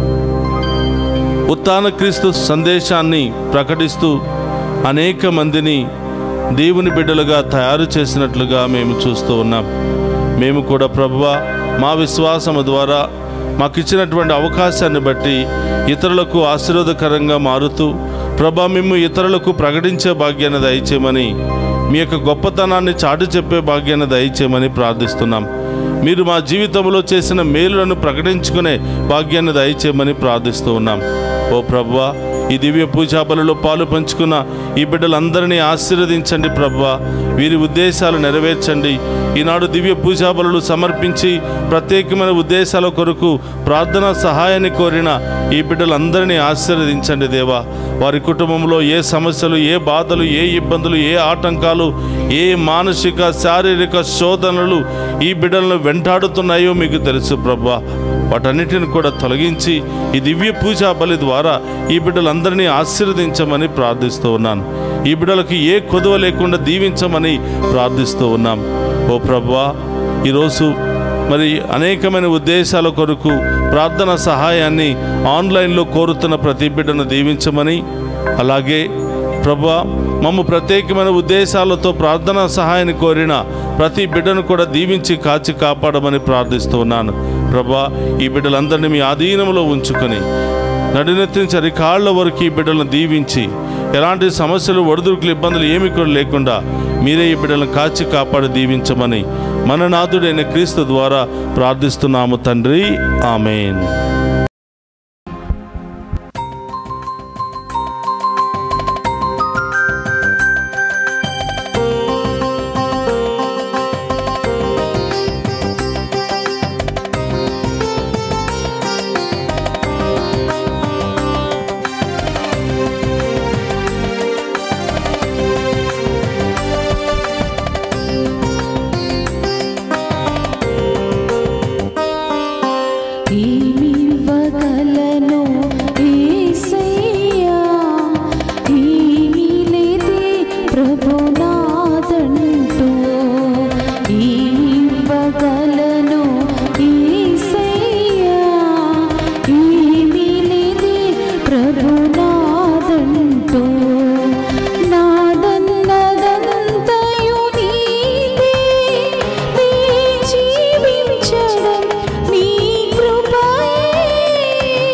[SPEAKER 4] ఉత్తాన క్రీస్తు సందేశాన్ని ప్రకటిస్తూ అనేక మందిని దేవుని బిడ్డలుగా తయారు చేసినట్లుగా మేము చూస్తూ ఉన్నాం మేము కూడా ప్రభువా మా విశ్వాసము ద్వారా మాకు ఇచ్చినటువంటి అవకాశాన్ని బట్టి ఇతరులకు ఆశీర్వాదకరంగా మారుతూ ప్రభా మేము ఇతరులకు ప్రకటించే భాగ్యాన్ని దయచేయమని మీ యొక్క గొప్పతనాన్ని చాటి చెప్పే భాగ్యాన్ని దయచేయమని ప్రార్థిస్తున్నాం మీరు మా జీవితంలో చేసిన మేలులను ప్రకటించుకునే భాగ్యాన్ని దయచేయమని ప్రార్థిస్తూ ఉన్నాం ఓ ప్రభువా ఈ దివ్య పూజా బలిలో పాలు పంచుకున్న ఈ బిడ్డలందరినీ ఆశీర్వదించండి ప్రభువా వీరి ఉద్దేశాలు నెరవేర్చండి ఈనాడు దివ్య పూజా బలులు సమర్పించి ప్రత్యేకమైన ఉద్దేశాల కొరకు ప్రార్థన సహాయాన్ని కోరిన ఈ బిడ్డలందరినీ ఆశీర్వదించండి దేవా వారి కుటుంబంలో ఏ సమస్యలు ఏ బాధలు ఏ ఇబ్బందులు ఏ ఆటంకాలు ఏ మానసిక శారీరక శోధనలు ఈ బిడ్డలను వెంటాడుతున్నాయో మీకు తెలుసు ప్రభా వాటన్నిటిని కూడా తొలగించి ఈ దివ్య పూజా బలి ద్వారా ఈ బిడ్డలందరినీ ఆశీర్వదించమని ప్రార్థిస్తూ ఉన్నాను ఈ బిడ్డలకు ఏ కొదువ లేకుండా దీవించమని ప్రార్థిస్తూ ఉన్నాం ఓ ప్రభువా ఈరోజు మరి అనేకమైన ఉద్దేశాల కొరకు ప్రార్థన సహాయాన్ని ఆన్లైన్లో కోరుతున్న ప్రతి బిడ్డను దీవించమని అలాగే ప్రభా మమ్మ ప్రత్యేకమైన ఉద్దేశాలతో ప్రార్థనా సహాయాన్ని కోరిన ప్రతి బిడ్డను కూడా దీవించి కాచి కాపాడమని ప్రార్థిస్తున్నాను ప్రభా ఈ బిడ్డలందరినీ మీ ఆధీనంలో ఉంచుకొని నడినెత్తిన చరి కాళ్ళ వరకు ఈ బిడ్డలను దీవించి ఎలాంటి సమస్యలు ఒడిదుడుకులు ఇబ్బందులు ఏమి కూడా లేకుండా మీరే ఈ బిడ్డలను కాచి కాపాడి దీవించమని మన నాథుడైన క్రీస్తు ద్వారా ప్రార్థిస్తున్నాము తండ్రి ఆమెన్
[SPEAKER 3] ఏమివ్వగలను యేసయ్యా? ఏమీ లేదే ప్రభునాథంటూ. ఏమివ్వగలను యేసయ్యా? ఏమీ లేదే ప్రభునాథంటూ. నాదన్నదంతయు నీదే. నీ జీవించడం నీ కృపయే.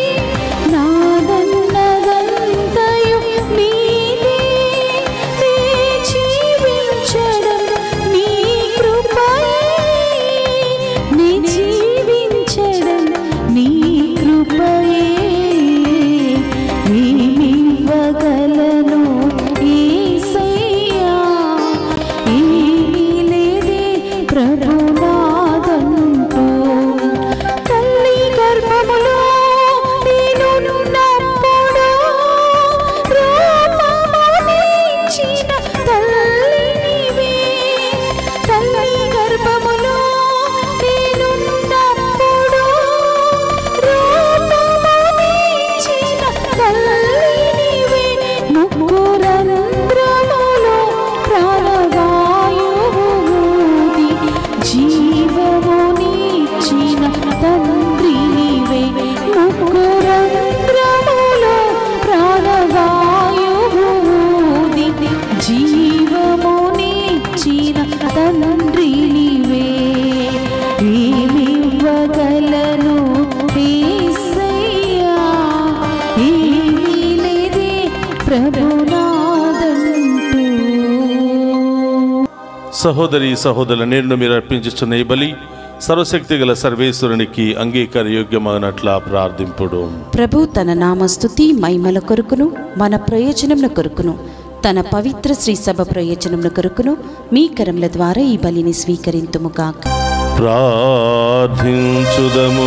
[SPEAKER 3] నాదన్నదంతయు నీదే. నీ జీవించడం నీ కృపయే. నీ జీవించడం నీ కృపయే. ఏమివ్వగలను యేసయ్యా? ఏమీ లేదే ప్రభునాథంటూ. తల్లి గర్భములో నేనున్నప్పుడు రూపమునిచ్చిన తల్లి నీవే. తల్లి గర్భములో నేనున్నప్పుడు రూపమునిచ్చిన తల్లి నీవే. ముక్కురంధ్రములో ప్రాణవాయువు ఊది జీవమునిచ్చిన తండ్రి నీవే. ముక్కురంధ్రములో ప్రాణవాయువు ఊది జీవమునిచ్చిన తండ్రి నీవే. ఏమివ్వగలను యేసయ్యా? ఏమీ లేదే ప్రభునాథంటూ.
[SPEAKER 4] సహోదరి సహోదరుల నేను మీరు అర్పించుచున్న ఈ బలి సర్వశక్తి గల సర్వేశ్వరునికి అంగీకార యోగ్యమగినట్ల ప్రార్థింపుడు
[SPEAKER 3] ప్రభు తన నామస్తుతి మహిమల కొరకును మన ప్రయోజనముల కొరకును తన పవిత్ర శ్రీ సభ ప్రయోజనముల కొరకును మీ కరముల ద్వారా ఈ బలిని స్వీకరింతుముగాక
[SPEAKER 4] ప్రార్థించుదము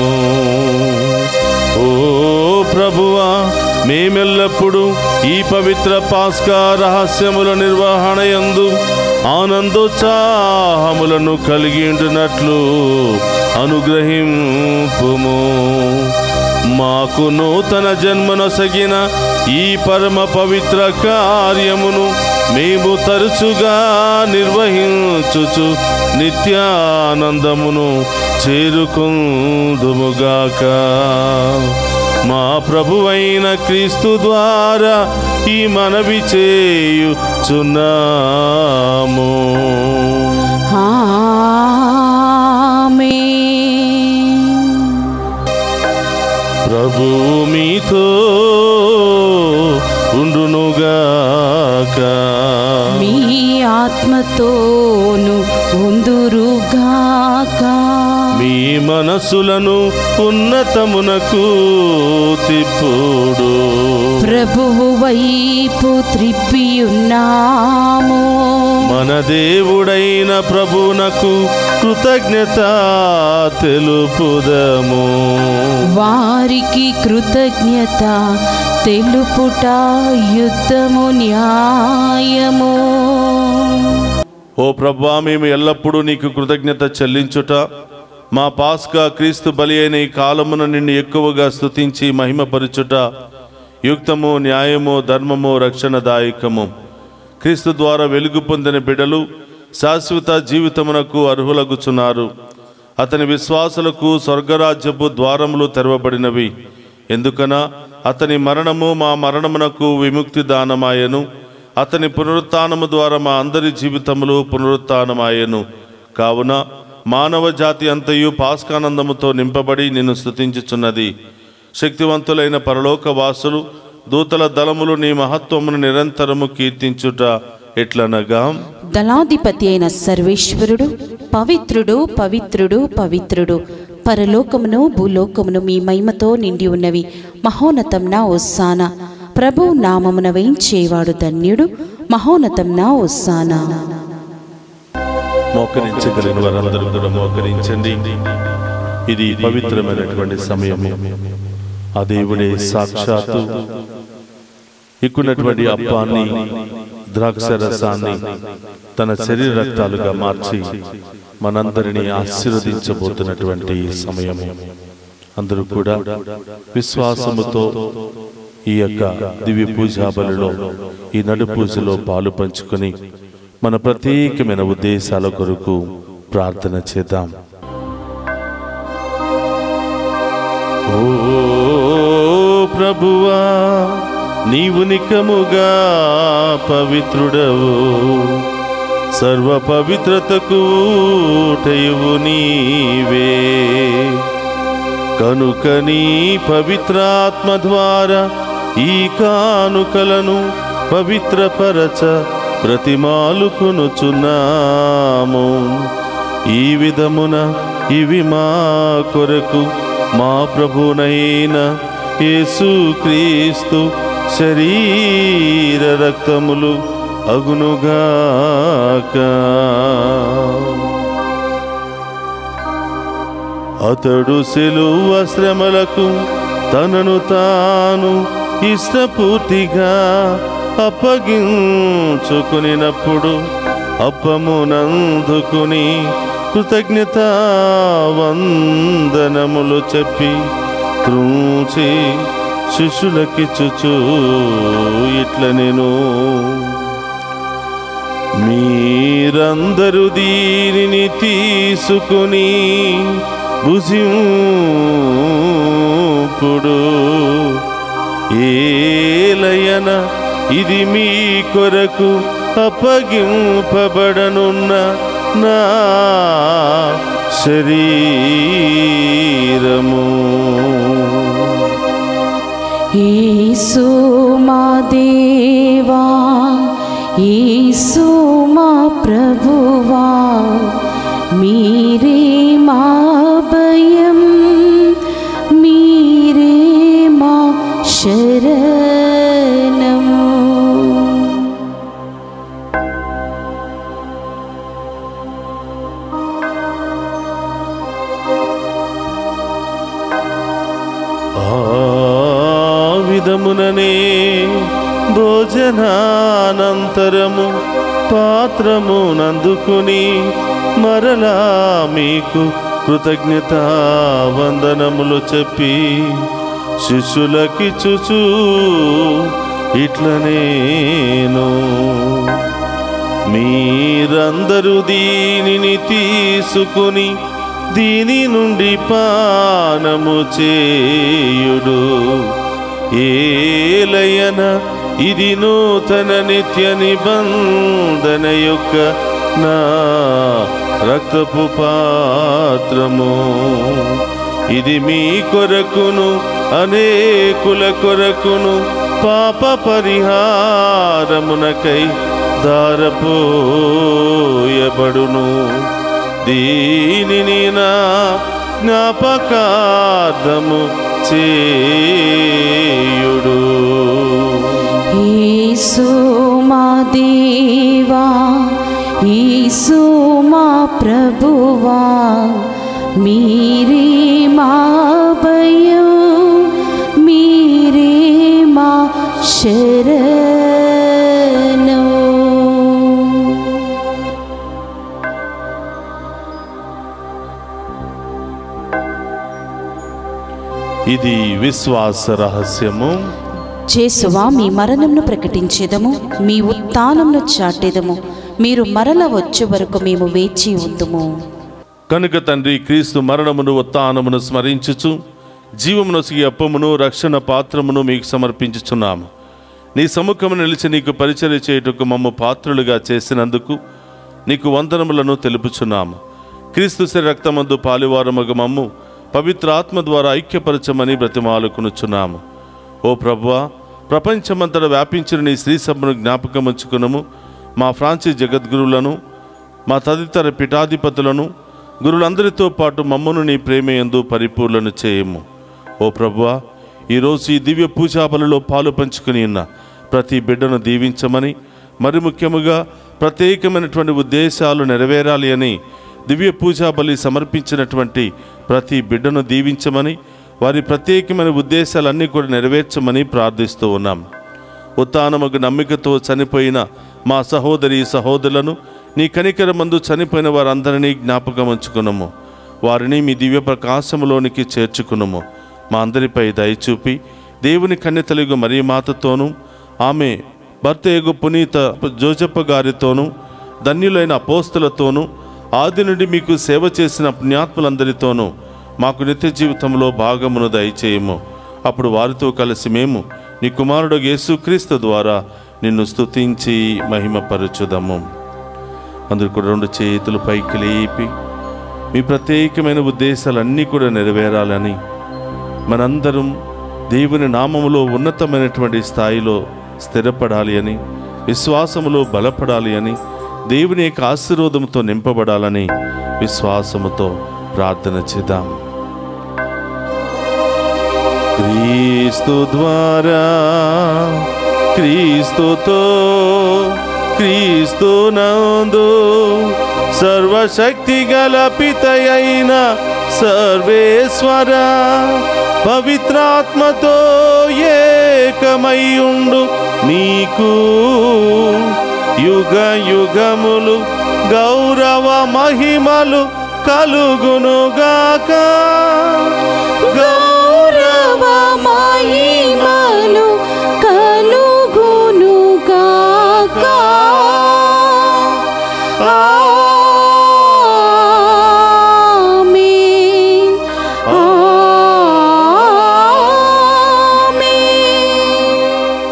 [SPEAKER 4] ఓ ప్రభువా మేమెల్లప్పుడు ఈ పవిత్ర పాస్కా రహస్యముల నిర్వహణ యందు ఆనందోత్సాహములను కలిగి ఉండునట్లు అనుగ్రహింపుము మాకు నూతన జన్మనొసగిన ఈ పరమ పవిత్ర కార్యమును మేము తరచుగా నిర్వహించుచు నిత్యానందమును చేరుకుందుముగాక మా ప్రభువైన క్రీస్తు ద్వారా ఈ మనవి చేయుచున్నాము
[SPEAKER 3] ఆమేన్.
[SPEAKER 4] ప్రభు మీతో ఉండునుగాక
[SPEAKER 3] మీ ఆత్మతోను ఉందురుగాక
[SPEAKER 4] మీ మనసులను ఉన్నతమునకు తిప్పుడు
[SPEAKER 3] ప్రభువు వైపు త్రిప్పి ఉన్నాము
[SPEAKER 4] మన దేవుడైన ప్రభునకు కృతజ్ఞత తెలుపుదము
[SPEAKER 3] వారికి కృతజ్ఞత తెలుపుట యుద్ధము న్యాయము
[SPEAKER 4] ఓ ప్రభా మేము ఎల్లప్పుడూ నీకు కృతజ్ఞత చెల్లించుట మా పాస్కా క్రీస్తు బలి అయిన ఈ కాలమున నిన్ను ఎక్కువగా స్తుతించి మహిమపరచుట యుక్తము న్యాయము ధర్మము రక్షణదాయకము క్రీస్తు ద్వారా వెలుగు పొందిన బిడలు శాశ్వత జీవితమునకు అర్హులగుచున్నారు అతని విశ్వాసులకు స్వర్గరాజ్యపు ద్వారములు తెరవబడినవి ఎందుకనా అతని మరణము మా మరణమునకు విముక్తి దానమాయను అతని పునరుత్థానము ద్వారా మా అందరి జీవితములు పునరుత్థానమాయను కావున మానవ జాతి అంతయు పాస్కానందముతో నింపబడి నిన్ను స్తుతించుచున్నది శక్తివంతులైన పరలోక వాసులు దూతల దళములు నీ మహత్వమును నిరంతరము కీర్తించుట ఎట్లనగా
[SPEAKER 3] దళాధిపతి అయిన సర్వేశ్వరుడు పవిత్రుడు పవిత్రుడు పవిత్రుడు పరలోకమును భూలోకమును మీ మహిమతో నిండి ఉన్నవి మహోన్నతం నా ఒస్సాన ప్రభు నామమున వేయించేవాడు ధన్యుడు మహోన్నతం నా ఒస్సానా
[SPEAKER 4] మోకరించగలిగిన వారందరూ కూడా మోకరించండి ఇది పవిత్రమైనటువంటి సమయము ఆ దేవుడే సాక్షాత్తు ఇక్కున్నటువంటి అప్పాన్ని ద్రాక్ష రసాన్ని తన శరీర రక్తాలుగా మార్చి మనందరినీ ఆశీర్వదించబోతున్నటువంటి సమయము అందరూ కూడా విశ్వాసముతో ఈ యొక్క దివ్య పూజా బలిలో ఈ నడు పూజలో పాలు పంచుకొని మన ప్రత్యేకమైన ఉద్దేశాల కొరకు ప్రార్థన చేద్దాం ఓ ప్రభువా నీవు నికముగా పవిత్రుడవు సర్వ పవిత్రతకు ఊటయువు నీవే కనుక నీ పవిత్రాత్మ ద్వారా ఈ కానుకలను పవిత్రపరచ ప్రతిమాలుకొనుచున్నాము ఈ విధమున ఇవి మా కొరకు మా ప్రభునైన యేసుక్రీస్తు శరీర రక్తములు అగునుగాక అతడు సెలువ శ్రమలకు తనను తాను ఇష్టపూర్తిగా అప్పగించుకునినప్పుడు అప్పమునందుకుని కృతజ్ఞత వందనములు చెప్పి త్రూచి శిష్యులకిచ్చుచు ఇట్ల నేను మీరందరూ దీనిని తీసుకుని భుజింపుడు ఏలయన ఇది మీ కొరకు అప్పగింపబడనున్న నా శరీరము
[SPEAKER 3] యేసు మా దేవా యేసు మా ప్రభువా మీరే మా భయం మీరే మా శరణము
[SPEAKER 4] ఆ విధముననే భోజనానంతరము పాత్రము నందుకుని మరలా మీకు కృతజ్ఞత వందనములు చెప్పి శిష్యులకి చుచు ఇట్ల నేను మీరందరూ దీనిని తీసుకుని దీని నుండి పానము చేయుడు ఏలయన ఇది నూతన నిత్య నిబంధన యొక్క నా రక్తపు పాత్రము ఇది మీ కొరకును అనేకుల కొరకును పాప పరిహారమునకై దారపోయబడును దీనిని నా జ్ఞాపకార్థము చేయుడు
[SPEAKER 3] యేసు మా దేవా యేసు మా ప్రభువా మీరే మా భయం మీరే మా శరణం
[SPEAKER 4] ఇది విశ్వాస రహస్యము
[SPEAKER 3] చేసువా మీ మరణంను ప్రకటించేదము మీ ఉత్థానంను చాటేదము మీరు మరల వచ్చే వరకు మేము వేచి ఉందుము
[SPEAKER 4] కనుక తండ్రి క్రీస్తు మరణమును ఉత్థానమును స్మరించుచు జీవమునొసిగి అప్పమును రక్షణ పాత్రమును మీకు సమర్పించుచున్నాము నీ సముఖము నిలిచి నీకు పరిచర్య చేయుటకు మమ్మ పాత్రులుగా చేసినందుకు నీకు వందనములను తెలుపుచున్నాము క్రీస్తు శరీర రక్తమందు పాలివారమగ మమ్ము పవిత్ర ఆత్మ ద్వారా ఐక్యపరచమని బ్రతిమాలుకునుచున్నాము ఓ ప్రభువా ప్రపంచమంతటా వ్యాపించిన నీ శ్రీ సభను జ్ఞాపకం ఉంచుకునము మా ఫ్రాన్సిస్ జగద్గురువులను మా తదితర పీఠాధిపతులను గురులందరితో పాటు మమ్మను నీ ప్రేమయందు పరిపూర్ణను చేయము ఓ ప్రభువా ఈరోజు ఈ దివ్య పూజా బలిలో పాలు పంచుకుని ఉన్న ప్రతి బిడ్డను దీవించమని మరి ముఖ్యముగా ప్రత్యేకమైనటువంటి ఉద్దేశాలు నెరవేరాలి అని దివ్య పూజా బలి సమర్పించినటువంటి ప్రతి బిడ్డను దీవించమని వారి ప్రత్యేకమైన ఉద్దేశాలన్నీ కూడా నెరవేర్చమని ప్రార్థిస్తూ ఉన్నాం ఉత్తానమగు నమ్మికతో చనిపోయిన మా సహోదరి సహోదరులను నీ కనికరమందు చనిపోయిన వారందరినీ జ్ఞాపకం ఉంచుకున్నాము వారిని మీ దివ్య ప్రకాశములోనికి చేర్చుకున్నాము మా అందరిపై దయచూపి దేవుని కన్య తెలుగు మరీ మాతతోనూ ఆమె భర్త ఎగు పునీత జోజప్ప గారితోనూ ధన్యులైన అపోస్తులతోనూ ఆది నుండి మీకు సేవ చేసిన పుణ్యాత్ములందరితోనూ మాకు నిత్య జీవితంలో భాగమును దయచేయము అప్పుడు వారితో కలిసి మేము నీ కుమారుడు యేసుక్రీస్తు ద్వారా నిన్ను స్తుతించి మహిమపరచుదము అందరు కూడా రెండు చేతులు పైకి లేపి మీ ప్రత్యేకమైన ఉద్దేశాలన్నీ కూడా నెరవేరాలని మనందరం దేవుని నామములో ఉన్నతమైనటువంటి స్థాయిలో స్థిరపడాలి అని విశ్వాసములో బలపడాలి అని దేవుని యొక్క ఆశీర్వాదంతో నింపబడాలని విశ్వాసముతో ప్రార్థన చేద్దాం క్రీస్తు ద్వారా క్రీస్తుతో క్రీస్తు నందు సర్వశక్తి గల పితయైన సర్వేశ్వర పవిత్రాత్మతో ఏకమయ్యుండు మీకు యుగ యుగములు గౌరవ మహిమలు కలుగునుగాక
[SPEAKER 3] గౌరవ మహిమలు కలుగునుగాక. ఆమేన్. ఆమేన్.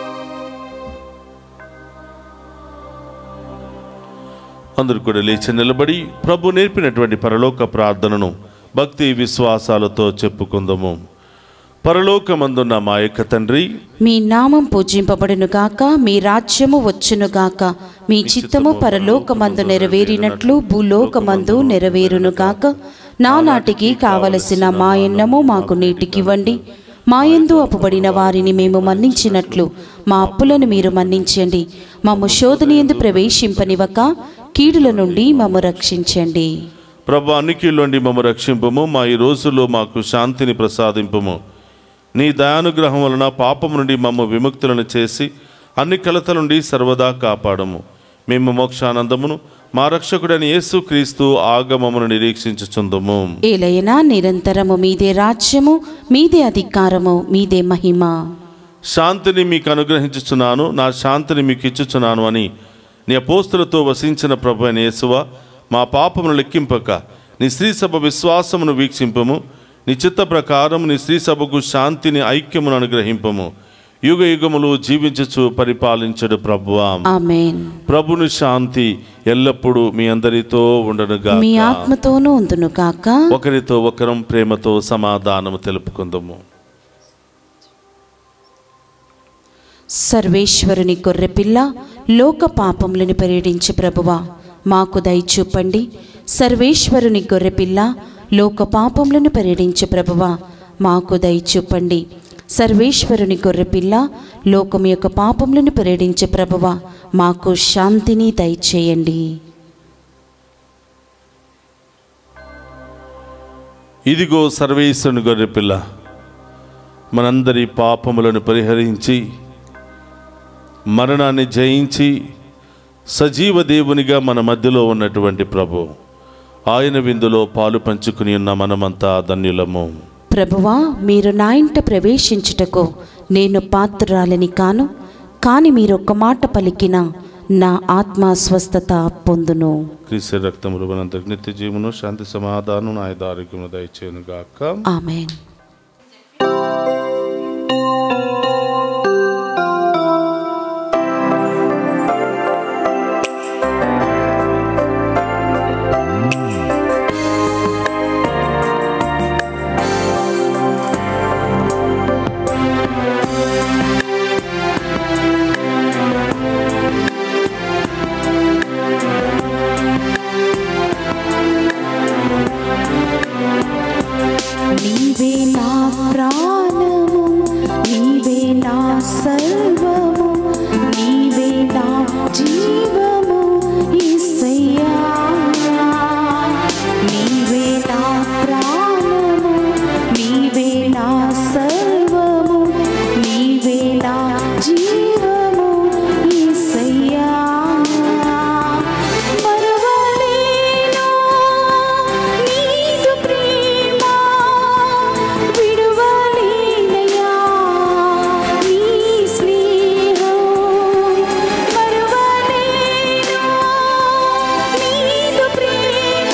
[SPEAKER 4] అందరూ కూడా లేచి నిలబడి ప్రభు నేర్పినటువంటి పరలోక ప్రార్థనను భక్తి విశ్వాసాలతో చెప్పుకుందాము పరలోకమందున్న మా యొక్క తండ్రి
[SPEAKER 3] మీ నామం పూజింపబడును గాక మీ రాజ్యము వచ్చును గాక మీ చిత్తము పరలోకమందు నెరవేరినట్లు భూలోకమందు నెరవేరును గాక నానాటికి కావలసిన మా ఎన్నము మాకు నీటికివ్వండి మాయందు అప్పుబడిన వారిని మేము మన్నించినట్లు మా అప్పులను మీరు మన్నించండి మమ్ము శోధని ఎందు ప్రవేశింపనివ్వక కీడుల నుండి మమ్ము రక్షించండి
[SPEAKER 4] ప్రభు అన్నికిలోండి మమ్మ రక్షింపము మా ఈ రోజుల్లో మాకు శాంతిని ప్రసాదింపము నీ దయానుగ్రహం వలన పాపము నుండి మమ్మ విముక్తులను చేసి అన్ని కలతల నుండి సర్వదా కాపాడము మేము మోక్షానందమును మా రక్షకుడైన యేసు క్రీస్తు ఆగమమును నిరీక్షించుచుందము
[SPEAKER 3] ఏలైనా నిరంతరము మీదే రాజ్యము మీదే అధికారము మీదే మహిమ
[SPEAKER 4] శాంతిని మీకు అనుగ్రహించుచున్నాను నా శాంతిని మీకు ఇచ్చుచున్నాను అని నీ అపోస్తులతో వసించిన ప్రభు అయిన యేసువ మా పాపమును లెక్కింపక నీ శ్రీ సభ విశ్వాసమును వీక్షింపము నీ చిత్త ప్రకారం నీ శ్రీ సభకు శాంతిని ఐక్యమును అనుగ్రహింపము యుగ యుగములు జీవించుచు పరిపాలించడు ప్రభువా
[SPEAKER 3] ఆమెన్
[SPEAKER 4] ప్రభుని శాంతి ఎల్లప్పుడూ మీ అందరితో ఉండనుగా
[SPEAKER 3] మీ ఆత్మతోనూ ఉందును కాక
[SPEAKER 4] ఒకరితో ఒకరం ప్రేమతో సమాధానము తెలుపుకుందాము
[SPEAKER 3] సర్వేశ్వరుని గొర్రెపిల్ల లోక పాపములను పర్యటించి ప్రభువా మాకు దయచూపండి సర్వేశ్వరుని గొర్రెపిల్ల లోక పాపములను పర్యటించి ప్రభువా మాకు దయచూపండి సర్వేశ్వరుని గొర్రెపిల్ల లోకం యొక్క పాపములను పర్యటించి ప్రభువా మాకు శాంతిని దయచేయండి
[SPEAKER 4] ఇదిగో సర్వేశ్వరుని గొర్రెపిల్ల మనందరి పాపములను పరిహరించి మరణాన్ని జయించి సజీవ దేవునిగా మన మధ్యలో ఉన్నటువంటి ప్రభు ఆయన విందులో పాలు పంచుకుని ఉన్న మనమంతా ధన్యులము
[SPEAKER 3] ప్రభువా మీరు నా ఇంట ప్రవేశించుటకు నేను పాత్రురాలని కాను కాని మీరు ఒక్క మాట పలికిన నా ఆత్మ స్వస్థత పొందును
[SPEAKER 4] క్రీస్తు రక్తములు మనందరికి నిత్య జీవను శాంతి సమాధానం ఆయుధ ఆరోగ్యము దయచేయను గాక
[SPEAKER 3] ఆమెన్ నీవే నా ప్రాణము నీవే నా సర్వము నీవే నా జీవము యేసయ్యా నీవే నా ప్రాణము నీవే నా సర్వము నీవే నా జీవము యేసయ్యా మరువలేను నీదు ప్రేమ విడువలేనయ్యా నీ స్నేహం మరువలేను నీదు ప్రేమ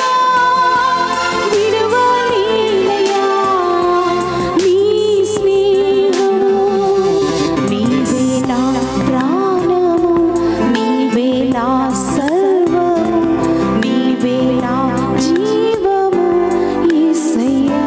[SPEAKER 3] విడువలేనయ్యా నీ స్నేహం నీవే నా ప్రాణము నీవే నా సర్వము నీవే నా జీవము యేసయ్యా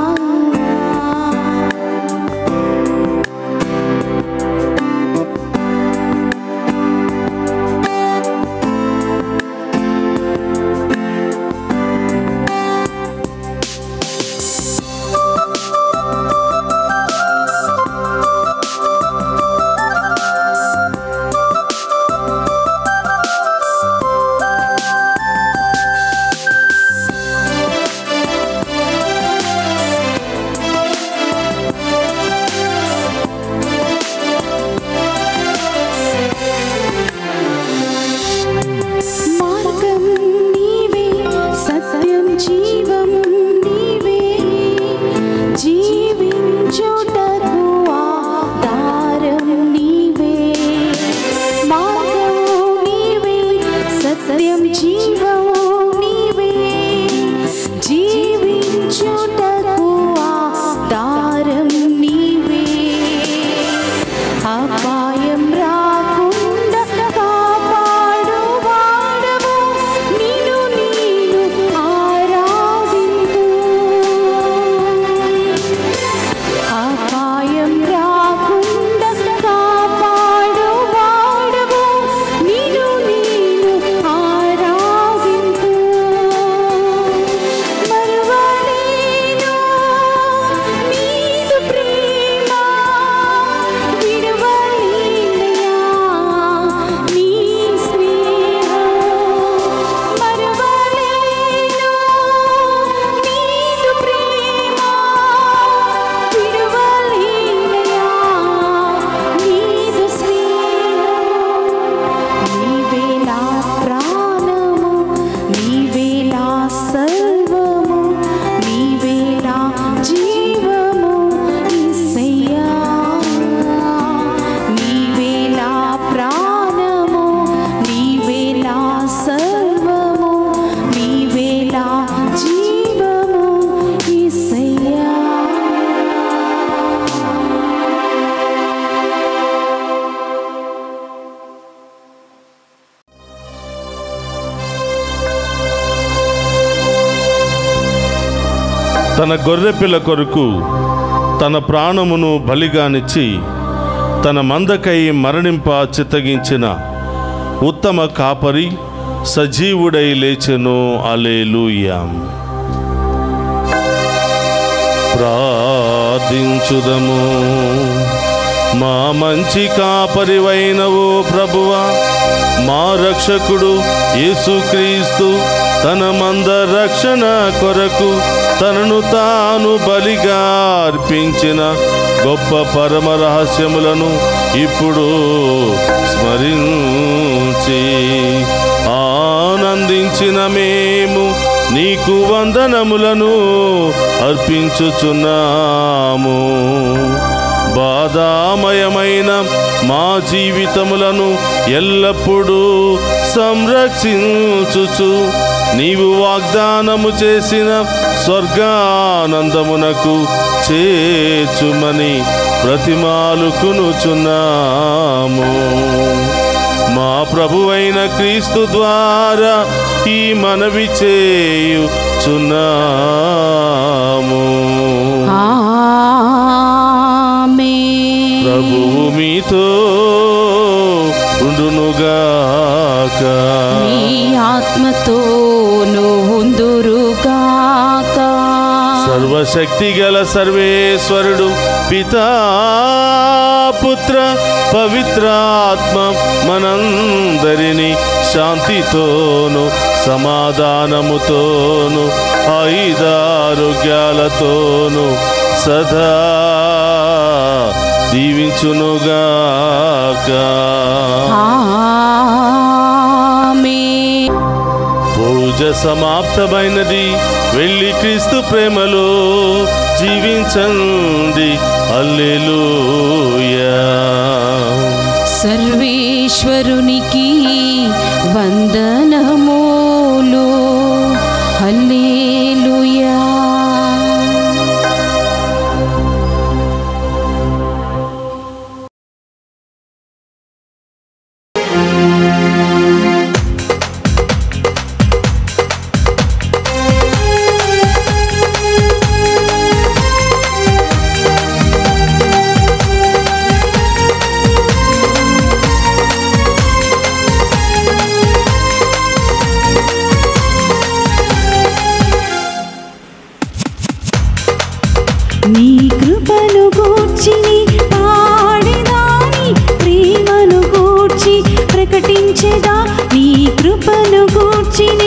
[SPEAKER 3] మార్గం నీవే సత్యం జీవం నీవే జీవించుటకు ఆధారం నీవే మార్గం నీవే సత్యం జీవం నీవే జీవించుటకు ఆధారం నీవే అపాయం రాకుండా కాపాడు వాడవు నిన్ను నేను ఆరాధింతు అపాయం రాకుండా కాపాడు వాడవు నిన్ను నేను ఆరాధింతు మరువలేను నీదు ప్రేమ విడువలేనయ్యా నీ స్నేహం మరువలేను నీదు ప్రేమ విడువలేనయ్యా నీదు స్నేహం నీవే నా ప్రాణము నీవే నా సర్వము నీవే నా జీవము యేసయ్యా నీవే నా ప్రాణము నీవే నా సర్వము నీవే నా జీవము యేసయ్యా
[SPEAKER 4] తన గొర్రెపిల్ల కొరకు తన ప్రాణమును బలిగానిచ్చి తన మందకై మరణింప చిత్తగించిన ఉత్తమ కాపరి సజీవుడై లేచెను అలేలుయాం ప్రార్థించుదము మా మంచి కాపరివైనవో ప్రభువా మా రక్షకుడు యేసుక్రీస్తు తన మంద రక్షణ కొరకు తనను తాను బలిగా అర్పించిన గొప్ప పరమ రహస్యములను ఇప్పుడు స్మరించి ఆనందించిన మేము నీకు వందనములను అర్పించుచున్నాము బాధామయమైన మా జీవితములను ఎల్లప్పుడూ సంరక్షించుచు నీవు వాగ్దానము చేసిన స్వర్గానందమునకు చేర్చుమని ప్రతిమాలుకునుచున్నాము మా ప్రభువైన క్రీస్తు ద్వారా ఈ మనవి చేయుచున్నాము
[SPEAKER 3] ఆమేన్.
[SPEAKER 4] ప్రభువు మీతో ఉండునుగాక
[SPEAKER 3] నీ ఆత్మతోను ఉందురుగాక
[SPEAKER 4] సర్వశక్తి గల సర్వేశ్వరుడు పితా పుత్ర పవిత్రాత్మ మనందరినీ శాంతితోను సమాధానముతోను ఐదారోగ్యాలతోను సదా దీవించునుగాక
[SPEAKER 3] ఆమేన్.
[SPEAKER 4] పూజ సమాప్తమైనది వెళ్ళి క్రీస్తు ప్రేమలో జీవించండి అల్లెలూయా
[SPEAKER 3] సర్వేశ్వరునికి వందనములు హల్లెలూయా నీ కృపను గూర్చి పాడేదాని ప్రేమను గూర్చి ప్రకటించేదా నీ కృపను గూర్చి